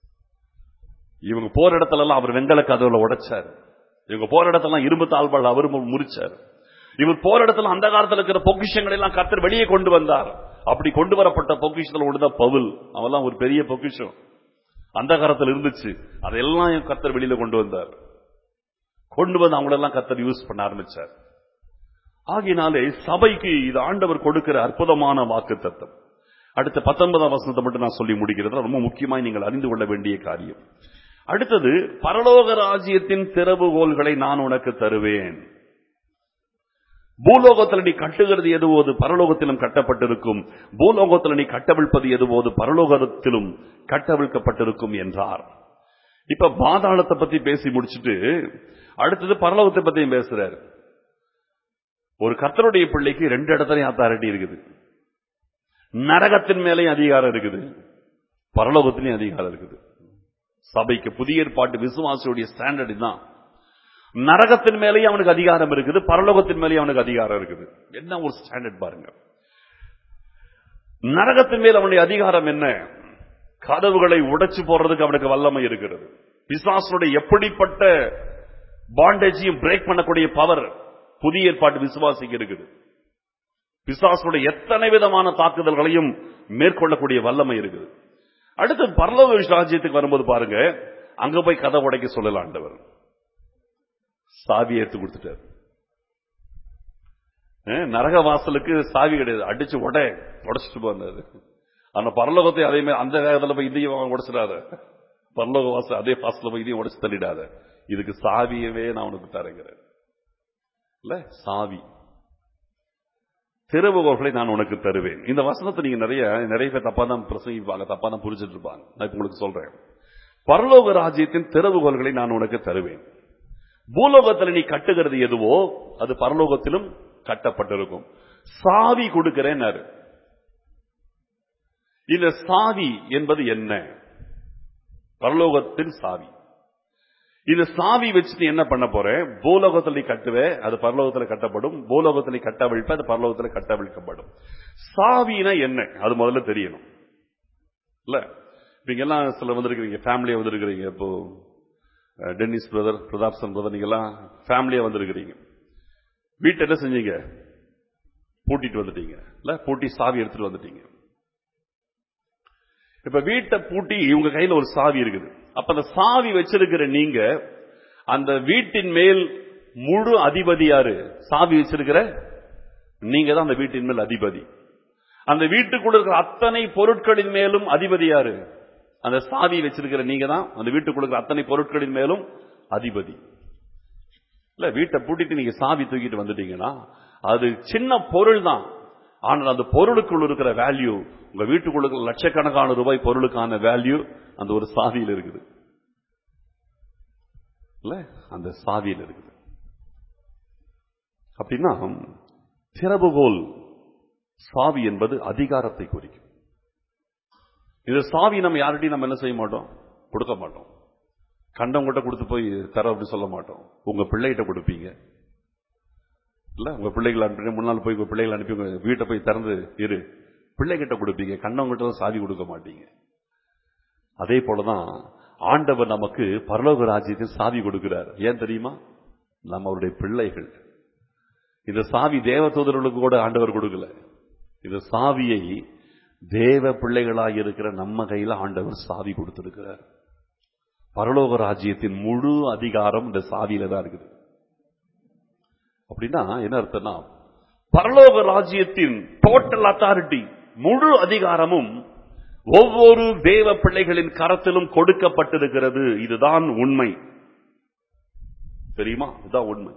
[SPEAKER 1] இவங்க போற இடத்துல எல்லாம் அவர் வெங்கல கதவுல உடைச்சார் இவங்க போற இடத்துல இரும்பு தாழ்பாள் அவர் மு- முறிச்சார் இவர் போற இடத்துல அந்த காலத்துல இருக்கிற பொக்கிஷங்களை எல்லாம் கத்தர் வெளியே கொண்டு வந்தார் அப்படி கொண்டு வரப்பட்ட பொக்கிஷத்துல ஒண்ணுதான் பவுல் அவெல்லாம் ஒரு பெரிய பொக்கிஷம் அந்த காலத்துல இருந்துச்சு அதெல்லாம் கத்தர் வெளியில கொண்டு வந்தார் கொண்டு வந்து அவங்களெல்லாம் கத்தர் யூஸ் பண்ண ஆரம்பிச்சார் ஆகினாலே சபைக்கு இது ஆண்டவர் கொடுக்கிற அற்புதமான வாக்கு தத்தம் அடுத்த பத்தொன்பதாம் வசனத்தை மட்டும் நான் சொல்லி முடிக்கிறது ரொம்ப முக்கியமாய் நீங்கள் அறிந்து கொள்ள வேண்டிய காரியம் அடுத்தது பரலோக ராஜ்யத்தின் திறவுகோல்களை நான் உனக்கு தருவேன் பூலோகத்தில் நீ கட்டுகிறது எதுவோ அது பரலோகத்திலும் கட்டப்பட்டிருக்கும் பூலோகத்தில் நீ கட்டவிழ்ப்பது எதுவோ அது பரலோகத்திலும் கட்டவிழ்க்கப்பட்டிருக்கும் என்றார் இப்ப பாதாளத்தை பத்தி பேசி முடிச்சிட்டு அடுத்தது பரலோகத்தை பத்தியும் பேசுறாரு ஒரு கர்த்தருடைய பிள்ளைக்கு ரெண்டு இடத்துலயும் அத்தாரிட்டி இருக்குது நரகத்தின் மேலேயும் அதிகாரம் இருக்குது பரலோகத்திலையும் அதிகாரம் இருக்குது சபைக்கு புதிய ஏற்பாட்டு விசுவாசியுடைய ஸ்டாண்டர்ட் தான் நரகத்தின் மேலேயும் அவனுக்கு அதிகாரம் இருக்குது பரலோகத்தின் மேலேயும் அவனுக்கு அதிகாரம் இருக்குது என்ன ஒரு ஸ்டாண்டர்ட் பாருங்க நரகத்தின் மேல் அவனுடைய அதிகாரம் என்ன கதவுகளை உடைச்சு போடுறதுக்கு அவனுக்கு வல்லமை இருக்கிறது பிசாசனுடைய எப்படிப்பட்ட பாண்டேஜையும் பிரேக் பண்ணக்கூடிய பவர் புதிய ஏற்பாட்டு விசுவாசிக்கு இருக்குது பிசாசுடைய எத்தனை விதமான தாக்குதல்களையும் மேற்கொள்ளக்கூடிய வல்லமை இருக்குது அடுத்து பரலோக ராஜ்யத்துக்கு வரும்போது பாருங்க அங்க போய் கதை உடைக்க சொல்லல ஆண்டவர் சாவியை எடுத்து கொடுத்துட்டார் அஹ், நரக வாசலுக்கு சாவி கிடையாது அடிச்சு உட உடைச்சிட்டு போனாரு ஆனா பரலோகத்தை அதே மாதிரி அந்த வேகத்துல போய் இதையும் உடைச்சிடாத பரலோக வாசல் அதே வாசல போய் இதையும் உடைச்சு தள்ளிடாத இதுக்கு சாவியவே நான் உனக்கு தரேங்கிறேன் இல்ல சாவி திறவுகோள்களை நான் உனக்கு தருவேன் இந்த வசனத்தை நீங்க நிறைய நிறைய பேர் தப்பா தான் பிரசங்கிப்பாங்க தப்பா தான் புரிஞ்சிட்டு இருப்பாங்க நான் இப்ப உங்களுக்கு சொல்றேன் பரலோக ராஜ்யத்தின் திறவுகோள்களை நான் உனக்கு தருவேன் பூலோகத்தில் நீ கட்டுகிறது எதுவோ அது பரலோகத்திலும் கட்டப்பட்டிருக்கும் சாவி கொடுக்கிறேன்னாரு இந்த சாவி என்பது என்ன பரலோகத்தின் சாவி இந்த சாவி வச்சு நீ என்ன பண்ண போற பூலோகத்தில் நீ கட்டுவே அது பரலோகத்தில் கட்டப்படும் பூலோகத்தில் நீ கட்டவிழ்ப்ப அது பரலோகத்தில் கட்டவிழ்க்கப்படும் சாவினா என்ன அது முதல்ல தெரியணும் இல்ல நீங்க எல்லாம் சில வந்திருக்கிறீங்க ஃபேமிலியா வந்திருக்கிறீங்க இப்போ அஹ், டென்னிஸ் பிரதர் பிரதாப்சன் பிரதர் நீங்க எல்லாம் ஃபேமிலியா வந்திருக்கிறீங்க வீட்டை என்ன செஞ்சீங்க பூட்டிட்டு வந்துட்டீங்க இல்ல பூட்டி சாவி எடுத்துட்டு வந்துட்டீங்க இப்ப வீட்டை பூட்டி இவங்க கையில ஒரு சாவி இருக்குது அப்ப அந்த சாவி வச்சிருக்கிற நீங்க அந்த வீட்டின் மேல் முழு அதிபதி யாரு சாவி வச்சிருக்கிற நீங்க தான் அந்த வீட்டின் மேல் அதிபதி அந்த வீட்டுக்குள்ள இருக்கிற அத்தனை பொருட்களின் மேலும் அதிபதி யாரு அந்த சாவி வச்சிருக்கிற நீங்க தான் அந்த வீட்டுக்குள்ள இருக்கிற அத்தனை பொருட்களின் மேலும் அதிபதி இல்ல வீட்டை பூட்டிட்டு நீங்க சாவி தூக்கிட்டு வந்துட்டீங்கன்னா அது சின்ன பொருள் தான் ஆனால் அந்த பொருளுக்குள்ள இருக்கிற வேல்யூ உங்க வீட்டுக்குள்ள இருக்கிற லட்சக்கணக்கான ரூபாய் பொருளுக்கான வேல்யூ அந்த ஒரு சாவியில் இருக்குது இல்ல அந்த சாவியில் இருக்குது அப்படின்னா திறவுகோல் சாவி என்பது அதிகாரத்தை குறிக்கும் இந்த சாவி நம்ம யார்கிட்டையும் நம்ம என்ன செய்ய மாட்டோம் கொடுக்க மாட்டோம் கண்டவங்கிட்ட கொடுத்து போய் தர அப்படி சொல்ல மாட்டோம் உங்க பிள்ளைகிட்ட கொடுப்பீங்க இல்ல உங்க பிள்ளைகளை அனுப்பி முன்னால் போய் உங்க பிள்ளைகளை அனுப்பி உங்க வீட்டை போய் திறந்து இரு பிள்ளைகிட்ட கொடுப்பீங்க கண்ணவங்கிட்ட தான் சாவி கொடுக்க மாட்டீங்க அதே போலதான் ஆண்டவர் நமக்கு பரலோக ராஜ்யத்தில் சாவி கொடுக்கிறார் ஏன் தெரியுமா நம்ம அவருடைய பிள்ளைகள் இந்த சாவி தேவதூதர்களுக்கு கூட ஆண்டவர் கொடுக்கல இந்த சாவியை தேவ பிள்ளைகளாக இருக்கிற நம்ம கையில ஆண்டவர் சாவி கொடுத்திருக்கிறார் பரலோக ராஜ்யத்தின் முழு அதிகாரம் இந்த சாவியில தான் இருக்குது அப்படின்னா என்ன அர்த்தம்னா பரலோக ராஜ்யத்தின் டோட்டல் அத்தாரிட்டி முழு அதிகாரமும் ஒவ்வொரு தேவ பிள்ளைகளின் கரத்திலும் கொடுக்கப்பட்டிருக்கிறது இதுதான் உண்மை தெரியுமா இதுதான் உண்மை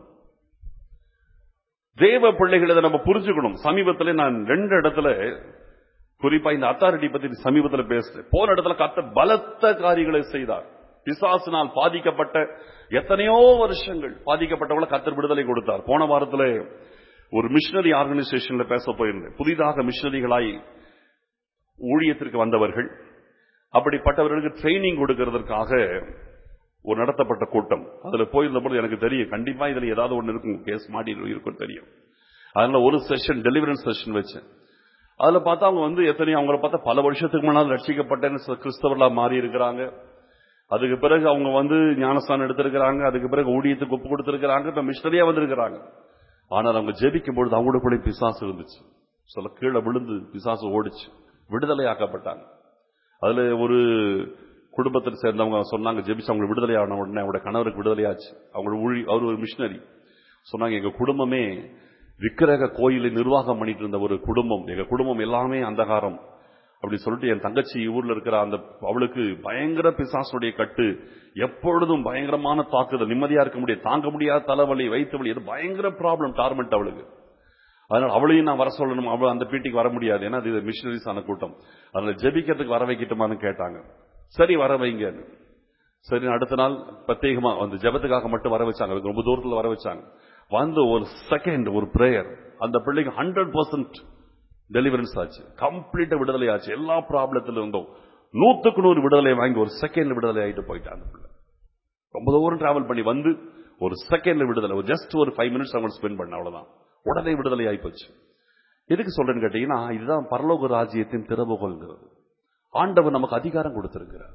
[SPEAKER 1] தேவ பிள்ளைகளை இதை நம்ம புரிஞ்சுக்கணும் சமீபத்துல நான் ரெண்டு இடத்துல குறிப்பா இந்த அத்தாரிட்டி பத்தி சமீபத்துல பேசுறேன் போன இடத்துல கத்த பலத்த காரியங்களை செய்தார் பிசாசினால் பாதிக்கப்பட்ட எத்தனையோ வருஷங்கள் பாதிக்கப்பட்டவங்களை கத்தர் விடுதலை கொடுத்தார் போன வாரத்துல ஒரு மிஷனரி ஆர்கனைசேஷன்ல பேச போயிருந்தேன் புதிதாக மிஷனரிகளாய் ஊழியத்திற்கு வந்தவர்கள் அப்படிப்பட்டவர்களுக்கு ட்ரைனிங் கொடுக்கிறதற்காக ஒரு நடத்தப்பட்ட கூட்டம் அதுல போயிருந்த பொழுது எனக்கு தெரியும் கண்டிப்பா இதுல ஏதாவது ஒண்ணு இருக்கும் கேஸ் மாடி இருக்கும் தெரியும் அதனால ஒரு செஷன் டெலிவரன்ஸ் செஷன் வச்சேன் அதுல பார்த்தா அவங்க வந்து எத்தனையோ அவங்கள பார்த்தா பல வருஷத்துக்கு முன்னால் ரட்சிக்கப்பட்டேன்னு கிறிஸ்தவர்களா மாறி இருக்கிறாங்க அதுக்கு பிறகு அவங்க வந்து ஞானஸ்தானம் எடுத்திருக்கிறாங்க அதுக்கு பிறகு ஊழியத்துக்கு ஒப்பு கொடுத்திருக்கிறாங்க இப்ப மிஷனரியா வந்திருக்கிறாங்க ஆனால் அவங்க ஜெபிக்கும் பொழுது அவங்களுக்குள்ளே பிசாசு இருந்துச்சு சொல்ல கீழே விழுந்து பிசாசு ஓடிச்சு விடுதலையாக்கப்பட்டாங்க அதுல ஒரு குடும்பத்தை சேர்ந்தவங்க சொன்னாங்க ஜெபிச்சு அவங்க விடுதலை ஆன உடனே அவங்களோட கணவருக்கு விடுதலையாச்சு அவங்க ஊழி அவர் ஒரு மிஷினரி சொன்னாங்க எங்க குடும்பமே விக்கிரக கோயிலை நிர்வாகம் பண்ணிட்டு இருந்த ஒரு குடும்பம் எங்க குடும்பம் எல்லாமே அந்தகாரம் அப்படி சொல்லிட்டு என் தங்கச்சி ஊர்ல இருக்கிற அந்த அவளுக்கு பயங்கர பிசாசுடைய கட்டு எப்பொழுதும் பயங்கரமான தாக்குதல் நிம்மதியா இருக்க முடியாது தாங்க முடியாத தலைவலி வயிற்று வலி இது பயங்கர ப்ராப்ளம் டார்மெண்ட் அவளுக்கு அதனால அவளையும் நான் வர சொல்லணும் அவள் அந்த பீட்டிக்கு வர முடியாது ஏன்னா அது மிஷினரிஸ் ஆன கூட்டம் அதனால ஜெபிக்கிறதுக்கு வர வைக்கட்டுமான்னு கேட்டாங்க சரி வர வைங்க சரி அடுத்த நாள் பிரத்யேகமா அந்த ஜெபத்துக்காக மட்டும் வர வச்சாங்க அதுக்கு ரொம்ப தூரத்துல வர வச்சாங்க வந்து ஒரு செகண்ட் ஒரு பிரேயர் அந்த பிள்ளைக்கு ஹண்ட்ரட் பர்சன்ட் டெலிவரன்ஸ் ஆச்சு கம்ப்ளீட்டா விடுதலை ஆச்சு எல்லா ப்ராப்ளத்துல இருந்தோம் நூத்துக்கு நூறு விடுதலை வாங்கி ஒரு செகண்ட்ல விடுதலை ஆயிட்டு போயிட்டான் அந்த பிள்ளை ரொம்ப தூரம் டிராவல் பண்ணி வந்து ஒரு செகண்ட்ல விடுதலை ஒரு ஜஸ்ட் ஒரு ஃபைவ் மினிட்ஸ் அவங்க ஸ்பெண்ட் பண்ண அவ்வளவுதான் உடனே விடுதலை ஆகி போச்சு எதுக்கு சொல்றேன்னு கேட்டீங்கன்னா இதுதான் பரலோக ராஜ்யத்தின் திறவுகோள்ங்கிறது ஆண்டவர் நமக்கு அதிகாரம் கொடுத்திருக்கிறார்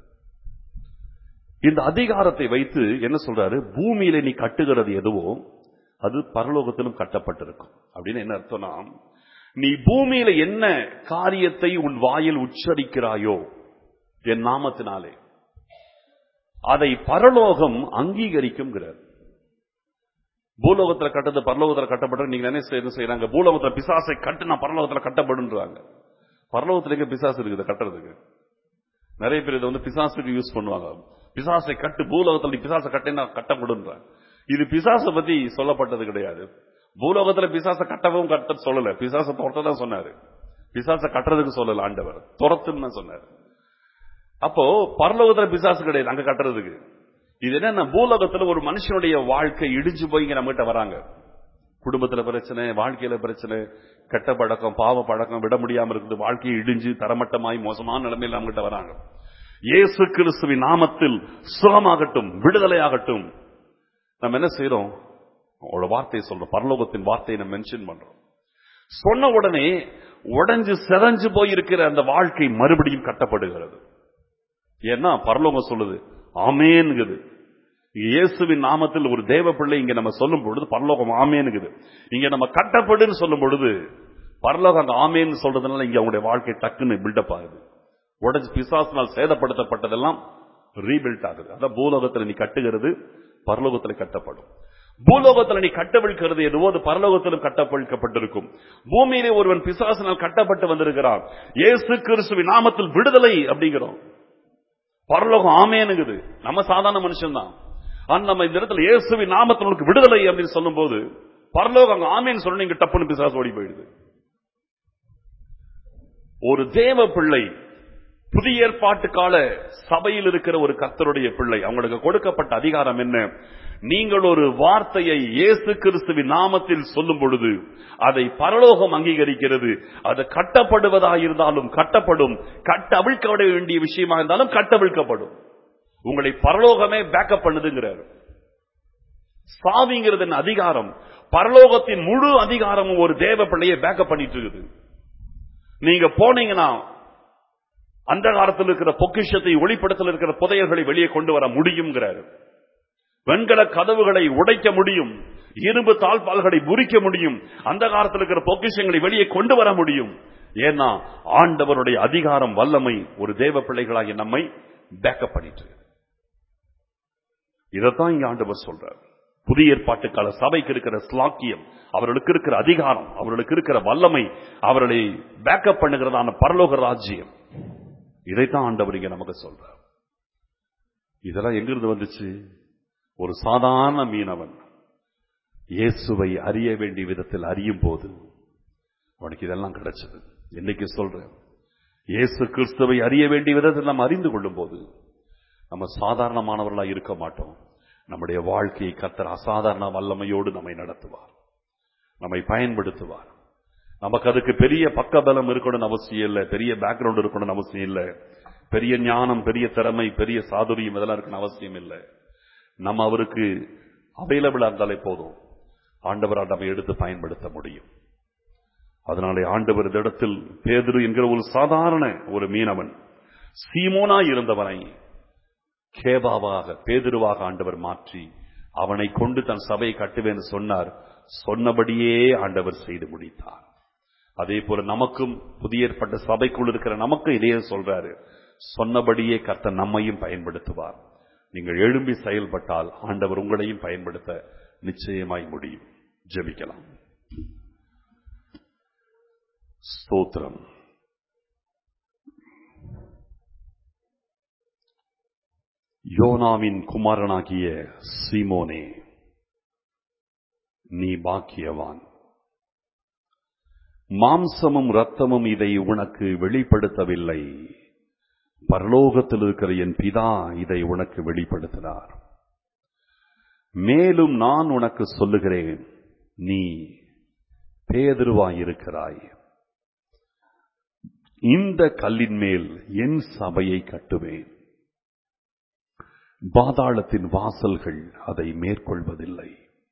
[SPEAKER 1] இந்த அதிகாரத்தை வைத்து என்ன சொல்றாரு பூமியில நீ கட்டுகிறது எதுவோ அது பரலோகத்திலும் கட்டப்பட்டிருக்கும் அப்படின்னு என்ன அர்த்தம்னா நீ பூமியில என்ன காரியத்தை உன் வாயில் உச்சரிக்கிறாயோ என் நாமத்தினாலே அதை பரலோகம் அங்கீகரிக்கும்ங்கிறார் பூலோகத்துல கட்டது பரலோகத்துல கட்டப்பட்ட நீங்க என்ன செய்ய- செய்யறாங்க பூலோகத்துல பிசாசை கட்டுனா பரலோகத்துல கட்டப்படுன்றாங்க பரலோகத்துல எங்க பிசாசு இருக்குது கட்டுறதுக்கு நிறைய பேர் இதை வந்து பிசாசுக்கு யூஸ் பண்ணுவாங்க பிசாசை கட்டு பூலோகத்துல நீ பிசாசை கட்டினா கட்டப்படுன்றாங்க இது பிசாசை பத்தி சொல்லப்பட்டது கிடையாது பூலோகத்துல பிசாசை கட்டவும் கட்ட சொல்லல பிசாசை துரத்த தான் சொன்னாரு பிசாசை கட்டுறதுக்கு சொல்லல ஆண்டவர் துரத்துன்னு தான் சொன்னாரு அப்போ பரலோகத்துல பிசாசு கிடையாது அங்க கட்டுறதுக்கு இது என்ன பூலோகத்துல ஒரு மனுஷனுடைய வாழ்க்கை இடிஞ்சு போய் இங்க நம்மகிட்ட வராங்க குடும்பத்துல பிரச்சனை வாழ்க்கையில பிரச்சனை கெட்ட பழக்கம் பாவ பழக்கம் விட முடியாம இருக்குது வாழ்க்கையை இடிஞ்சு தரமட்டமாய் மோசமான நிலைமையில் நம்மகிட்ட வராங்க இயேசு கிறிஸ்துவின் நாமத்தில் சுகமாகட்டும் விடுதலையாகட்டும் நம்ம என்ன செய்யறோம் அவளோட வார்த்தையை சொல்றோம் பரலோகத்தின் வார்த்தையை நம்ம மென்ஷன் பண்றோம் சொன்ன உடனே உடைஞ்சு செதஞ்சு போயிருக்கிற அந்த வாழ்க்கை மறுபடியும் கட்டப்படுகிறது ஏன்னா பரலோகம் சொல்லுது ஆமேன்குது இயேசுவின் நாமத்தில் ஒரு தேவ பிள்ளை இங்க நம்ம சொல்லும் பொழுது பரலோகம் ஆமேனுக்குது இங்க நம்ம கட்டப்படுன்னு சொல்லும் பொழுது பரலோகம் அந்த ஆமேன்னு சொல்றதுனால இங்க அவங்களுடைய வாழ்க்கை டக்குன்னு பில்டப் ஆகுது உடஞ்சு பிசாசினால் சேதப்படுத்தப்பட்டதெல்லாம் ரீபில்ட் ஆகுது அதான் பூலோகத்துல நீ கட்டுகிறது பரலோகத்துல கட்டப்படும் பூலோகத்துல நீ கட்டவிழ்க்கிறது எதுவோ அது பரலோகத்திலும் கட்டப்பழிக்கப்பட்டிருக்கும் பூமியிலே ஒருவன் பிசாசினால் கட்டப்பட்டு வந்திருக்கிறான் இயேசு கிறிஸ்துவின் நாமத்தில் விடுதலை அப்படிங்கிறோம் பரலோகம் ஆமேனுங்குது நம்ம சாதாரண மனுஷன் தான் ஆனா நம்ம இந்த இடத்துல இயேசுவின் நாமத்தில் உனக்கு விடுதலை அப்படின்னு சொல்லும்போது பரலோகம் அங்க ஆமேன்னு சொன்ன நீங்க டப்புன்னு பிசாசு ஓடி போயிடுது ஒரு தேவ பிள்ளை புதிய ஏற்பாட்டு கால சபையில் இருக்கிற ஒரு கர்த்தருடைய பிள்ளை அவங்களுக்கு கொடுக்கப்பட்ட அதிகாரம் என்ன நீங்கள் ஒரு வார்த்தையை இயேசு கிறிஸ்துவின் நாமத்தில் சொல்லும் பொழுது அதை பரலோகம் அங்கீகரிக்கிறது அது கட்டப்படுவதாயிருந்தாலும் கட்டப்படும் கட்ட அவிழ்க்கப்பட வேண்டிய விஷயமா இருந்தாலும் கட்டவிழ்க்கப்படும் உங்களை பரலோகமே பேக்கப் பண்ணுதுங்கிறார் சாவிங்கிறது என்ன அதிகாரம் பரலோகத்தின் முழு அதிகாரமும் ஒரு தேவ பிள்ளையை பேக்கப் பண்ணிட்டு இருக்குது நீங்க போனீங்கன்னா அந்த காலத்தில் இருக்கிற பொக்கிஷத்தை ஒளிப்படத்தில் இருக்கிற புதையல்களை வெளியே கொண்டு வர முடியுங்கிறாரு வெண்கல கதவுகளை உடைக்க முடியும் இரும்பு தாழ்பால்களை முறிக்க முடியும் அந்த காலத்தில் இருக்கிற பொக்கிஷங்களை வெளியே கொண்டு வர முடியும் ஏன்னா ஆண்டவருடைய அதிகாரம் வல்லமை ஒரு தேவ பிள்ளைகளாகிய நம்மை பேக்கப் பண்ணிட்டு இதைத்தான் இங்க ஆண்டவர் சொல்றார் புதிய ஏற்பாட்டு கால சபைக்கு இருக்கிற ஸ்லாக்கியம் அவர்களுக்கு இருக்கிற அதிகாரம் அவர்களுக்கு இருக்கிற வல்லமை அவர்களை பேக்கப் பண்ணுகிறதான பரலோக ராஜ்யம் இதைத்தான் ஆண்டவர் இங்க நமக்கு சொல்றார் இதெல்லாம் எங்கிருந்து வந்துச்சு ஒரு சாதாரண மீனவன் இயேசுவை அறிய வேண்டிய விதத்தில் அறியும் போது அவனுக்கு இதெல்லாம் கிடைச்சது இன்னைக்கு சொல்றேன் இயேசு கிறிஸ்துவை அறிய வேண்டிய விதத்தில் நாம் அறிந்து கொள்ளும் போது நம்ம சாதாரணமானவர்களா இருக்க மாட்டோம் நம்முடைய வாழ்க்கையை கத்தர் அசாதாரண வல்லமையோடு நம்மை நடத்துவார் நம்மை பயன்படுத்துவார் நமக்கு அதுக்கு பெரிய பக்கபலம் இருக்கணும்னு அவசியம் இல்லை பெரிய பேக்ரவுண்ட் இருக்கணும்னு அவசியம் இல்லை பெரிய ஞானம் பெரிய திறமை பெரிய சாதுரியம் இதெல்லாம் இருக்கணும் அவசியம் இல்லை நம்ம அவருக்கு அவைலபிளா இருந்தாலே போதும் ஆண்டவரால் நம்ம எடுத்து பயன்படுத்த முடியும் அதனாலே ஆண்டவர் இந்த இடத்தில் பேதுரு என்கிற ஒரு சாதாரண ஒரு மீனவன் சீமோனா இருந்தவனை கேபாவாக பேதுருவாக ஆண்டவர் மாற்றி அவனை கொண்டு தன் சபையை கட்டுவேன் சொன்னார் சொன்னபடியே ஆண்டவர் செய்து முடித்தார் அதே போல நமக்கும் புதிய ஏற்பட்ட சபைக்குள் இருக்கிற நமக்கும் இதையே சொல்றாரு சொன்னபடியே கர்த்தர் நம்மையும் பயன்படுத்துவார் நீங்கள் எழும்பி செயல்பட்டால் ஆண்டவர் உங்களையும் பயன்படுத்த நிச்சயமாய் முடியும் ஜெபிக்கலாம் ஸ்தோத்திரம் யோனாவின் குமாரனாகிய சீமோனே நீ பாக்கியவான் மாம்சமும் இரத்தமும் இதை உனக்கு வெளிப்படுத்தவில்லை பரலோகத்தில் இருக்கிற என் பிதா இதை உனக்கு வெளிப்படுத்தினார் மேலும் நான் உனக்கு சொல்லுகிறேன் நீ பேதருவாயிருக்கிறாய் இந்த கல்லின் மேல் என் சபையை கட்டுவேன் பாதாளத்தின் வாசல்கள் அதை மேற்கொள்வதில்லை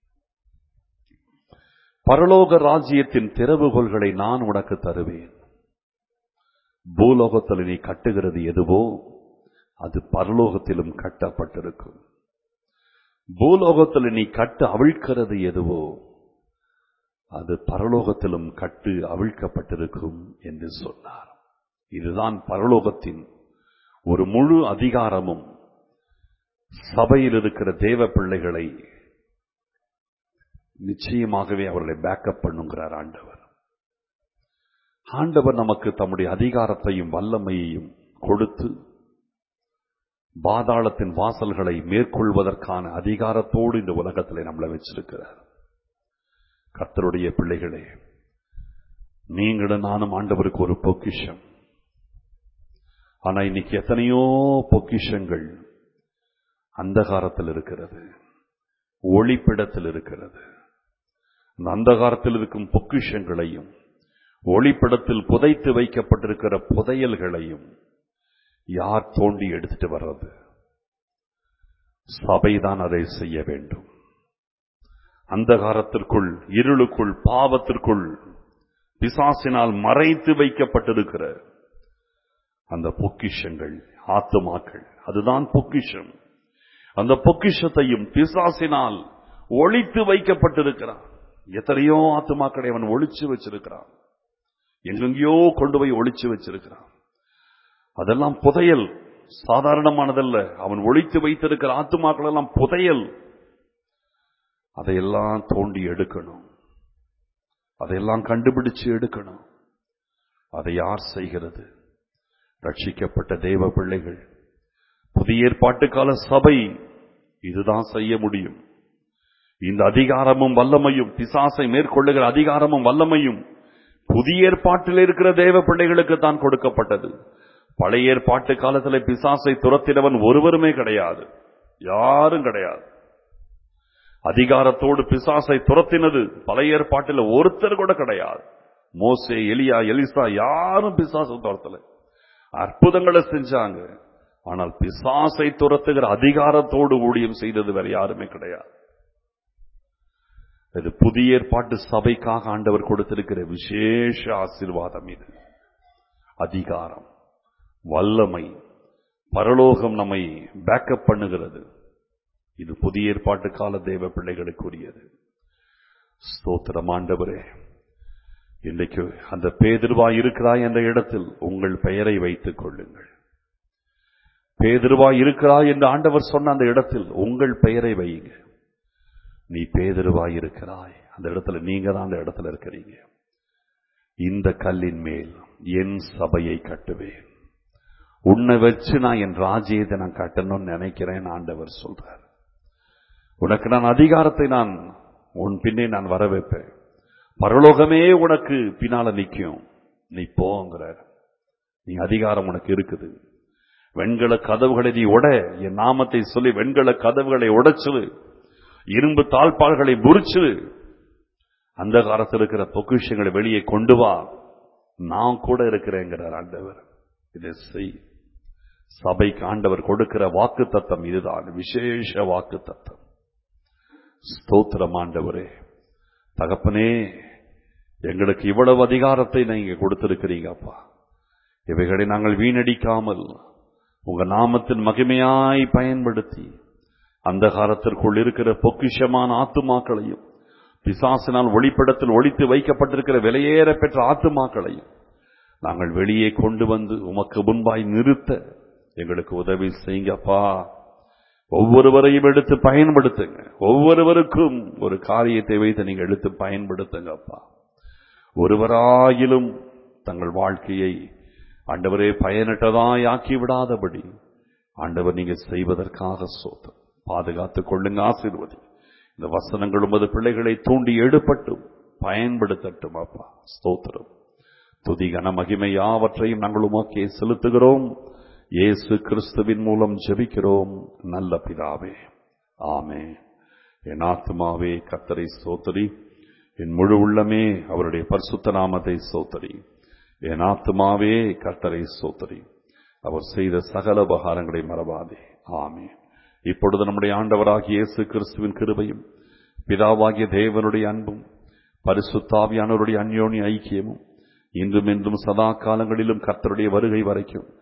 [SPEAKER 1] பரலோக ராஜ்யத்தின் திறவுகோள்களை நான் உனக்கு தருவேன் பூலோகத்தில் நீ கட்டுகிறது எதுவோ அது பரலோகத்திலும் கட்டப்பட்டிருக்கும் பூலோகத்தில் நீ கட்டு அவிழ்க்கிறது எதுவோ அது பரலோகத்திலும் கட்டு அவிழ்க்கப்பட்டிருக்கும் என்று சொன்னார் இதுதான் பரலோகத்தின் ஒரு முழு அதிகாரமும் சபையில் இருக்கிற தேவ பிள்ளைகளை நிச்சயமாகவே அவர்களை பேக்கப் பண்ணுங்கிறார் ஆண்டவர் ஆண்டவர் நமக்கு தம்முடைய அதிகாரத்தையும் வல்லமையையும் கொடுத்து பாதாளத்தின் வாசல்களை மேற்கொள்வதற்கான அதிகாரத்தோடு இந்த உலகத்திலே நம்மளை வச்சிருக்கிறார் கர்த்தருடைய பிள்ளைகளே நீங்களும் நானும் ஆண்டவருக்கு ஒரு பொக்கிஷம் ஆனா இன்னைக்கு எத்தனையோ பொக்கிஷங்கள் அந்தகாரத்தில் இருக்கிறது ஒளிப்பிடத்தில் இருக்கிறது அந்த அந்தகாரத்தில் இருக்கும் பொக்கிஷங்களையும் ஒளிப்படத்தில் புதைத்து வைக்கப்பட்டிருக்கிற புதையல்களையும் யார் தோண்டி எடுத்துட்டு வர்றது சபைதான் அதை செய்ய வேண்டும் அந்தகாரத்திற்குள் இருளுக்குள் பாவத்திற்குள் பிசாசினால் மறைத்து வைக்கப்பட்டிருக்கிற அந்த பொக்கிஷங்கள் ஆத்துமாக்கள் அதுதான் பொக்கிஷம் அந்த பொக்கிஷத்தையும் பிசாசினால் ஒழித்து வைக்கப்பட்டிருக்கிறான் எத்தனையோ ஆத்துமாக்களை அவன் ஒழிச்சு வச்சிருக்கிறான் எங்கெங்கயோ கொண்டு போய் ஒழிச்சு வச்சிருக்கிறான் அதெல்லாம் புதையல் சாதாரணமானதல்ல அவன் ஒழித்து வைத்திருக்கிற ஆத்துமாக்கள் எல்லாம் புதையல் அதையெல்லாம் தோண்டி எடுக்கணும் அதையெல்லாம் கண்டுபிடிச்சு எடுக்கணும் அதை யார் செய்கிறது ரட்சிக்கப்பட்ட தேவ பிள்ளைகள் புதிய ஏற்பாட்டு கால சபை இதுதான் செய்ய முடியும் இந்த அதிகாரமும் வல்லமையும் பிசாசை மேற்கொள்ளுகிற அதிகாரமும் வல்லமையும் புதிய ஏற்பாட்டில் இருக்கிற தேவ பிள்ளைகளுக்கு தான் கொடுக்கப்பட்டது பழைய ஏற்பாட்டு காலத்தில் பிசாசை துரத்தினவன் ஒருவருமே கிடையாது யாரும் கிடையாது அதிகாரத்தோடு பிசாசை துரத்தினது பழைய ஏற்பாட்டில் ஒருத்தர் கூட கிடையாது மோசே எலியா எலிசா யாரும் பிசாசை துரத்தல அற்புதங்களை செஞ்சாங்க ஆனால் பிசாசை துரத்துகிற அதிகாரத்தோடு ஊழியம் செய்தது வேற யாருமே கிடையாது இது புதிய ஏற்பாட்டு சபைக்காக ஆண்டவர் கொடுத்திருக்கிற விசேஷ ஆசீர்வாதம் இது அதிகாரம் வல்லமை பரலோகம் நம்மை பேக்கப் பண்ணுகிறது இது புதிய ஏற்பாட்டு கால தேவ பிள்ளைகளுக்குரியது ஸ்தோத்திரம் ஆண்டவரே இன்றைக்கு அந்த பேதிருவாய் இருக்கிறாய் என்ற இடத்தில் உங்கள் பெயரை வைத்துக் கொள்ளுங்கள் பேதிருவாய் இருக்கிறாய் என்று ஆண்டவர் சொன்ன அந்த இடத்தில் உங்கள் பெயரை வையுங்க நீ பேதிருவாய் இருக்கிறாய் அந்த இடத்துல நீங்க தான் அந்த இடத்துல இருக்கிறீங்க இந்த கல்லின் மேல் என் சபையை கட்டுவேன் உன்னை வச்சு நான் என் ராஜ்யத்தை நான் கட்டணும்னு நினைக்கிறேன் ஆண்டவர் சொல்றார் உனக்கு நான் அதிகாரத்தை நான் உன் பின்னே நான் வர வைப்பேன் பரலோகமே உனக்கு பின்னால நிற்கும் நீ போங்கிறார் நீ அதிகாரம் உனக்கு இருக்குது வெண்கல கதவுகளை நீ உட என் நாமத்தை சொல்லி வெண்கல கதவுகளை உடைச்சு இரும்பு தாழ்பால்களை முறிச்சு அந்த காலத்தில் இருக்கிற பொக்கிஷங்களை வெளியே கொண்டு வா நான் கூட இருக்கிறேங்கிறார் ஆண்டவர் இதை செய் சபைக்கு ஆண்டவர் கொடுக்கிற வாக்கு தத்தம் இதுதான் விசேஷ வாக்கு தத்தம் ஸ்தோத்திரம் ஆண்டவரே தகப்பனே எங்களுக்கு இவ்வளவு அதிகாரத்தை நீங்க கொடுத்திருக்கிறீங்க அப்பா இவைகளை நாங்கள் வீணடிக்காமல் உங்க நாமத்தின் மகிமையாய் பயன்படுத்தி அந்த காலத்திற்குள் இருக்கிற பொக்கிஷமான ஆத்துமாக்களையும் பிசாசினால் ஒளிப்படத்தில் ஒழித்து வைக்கப்பட்டிருக்கிற விலையேற பெற்ற ஆத்துமாக்களையும் நாங்கள் வெளியே கொண்டு வந்து உமக்கு முன்பாய் நிறுத்த எங்களுக்கு உதவி செய்யுங்கப்பா ஒவ்வொருவரையும் எடுத்து பயன்படுத்துங்க ஒவ்வொருவருக்கும் ஒரு காரியத்தை வைத்து நீங்க எடுத்து பயன்படுத்துங்கப்பா ஒருவராயிலும் தங்கள் வாழ்க்கையை ஆண்டவரே பயனற்றதாய் ஆக்கி விடாதபடி ஆண்டவர் நீங்க செய்வதற்காக சோத்தம் பாதுகாத்துக் கொள்ளுங்க ஆசீர்வதி இந்த வசனங்கள் உமது பிள்ளைகளை தூண்டி எடுப்பட்டும் பயன்படுத்தட்டும் அப்பா ஸ்தோத்திரம் துதி கன மகிமை யாவற்றையும் நாங்கள் உமக்கே செலுத்துகிறோம் இயேசு கிறிஸ்துவின் மூலம் ஜெபிக்கிறோம் நல்ல பிதாவே ஆமே என் ஆத்மாவே கத்தரை சோத்தரி என் முழு உள்ளமே அவருடைய பரிசுத்த நாமத்தை சோத்தரி என் ஆத்மாவே கர்த்தரை சோத்தரி அவர் செய்த சகல உபகாரங்களை மறவாதே ஆமே இப்பொழுது நம்முடைய ஆண்டவராகிய இயேசு கிறிஸ்துவின் கிருபையும் பிதாவாகிய தேவனுடைய அன்பும் பரிசுத்தாவியானவருடைய அந்யோனி ஐக்கியமும் இன்றும் இன்றும் சதா காலங்களிலும் கர்த்தருடைய வருகை வரைக்கும்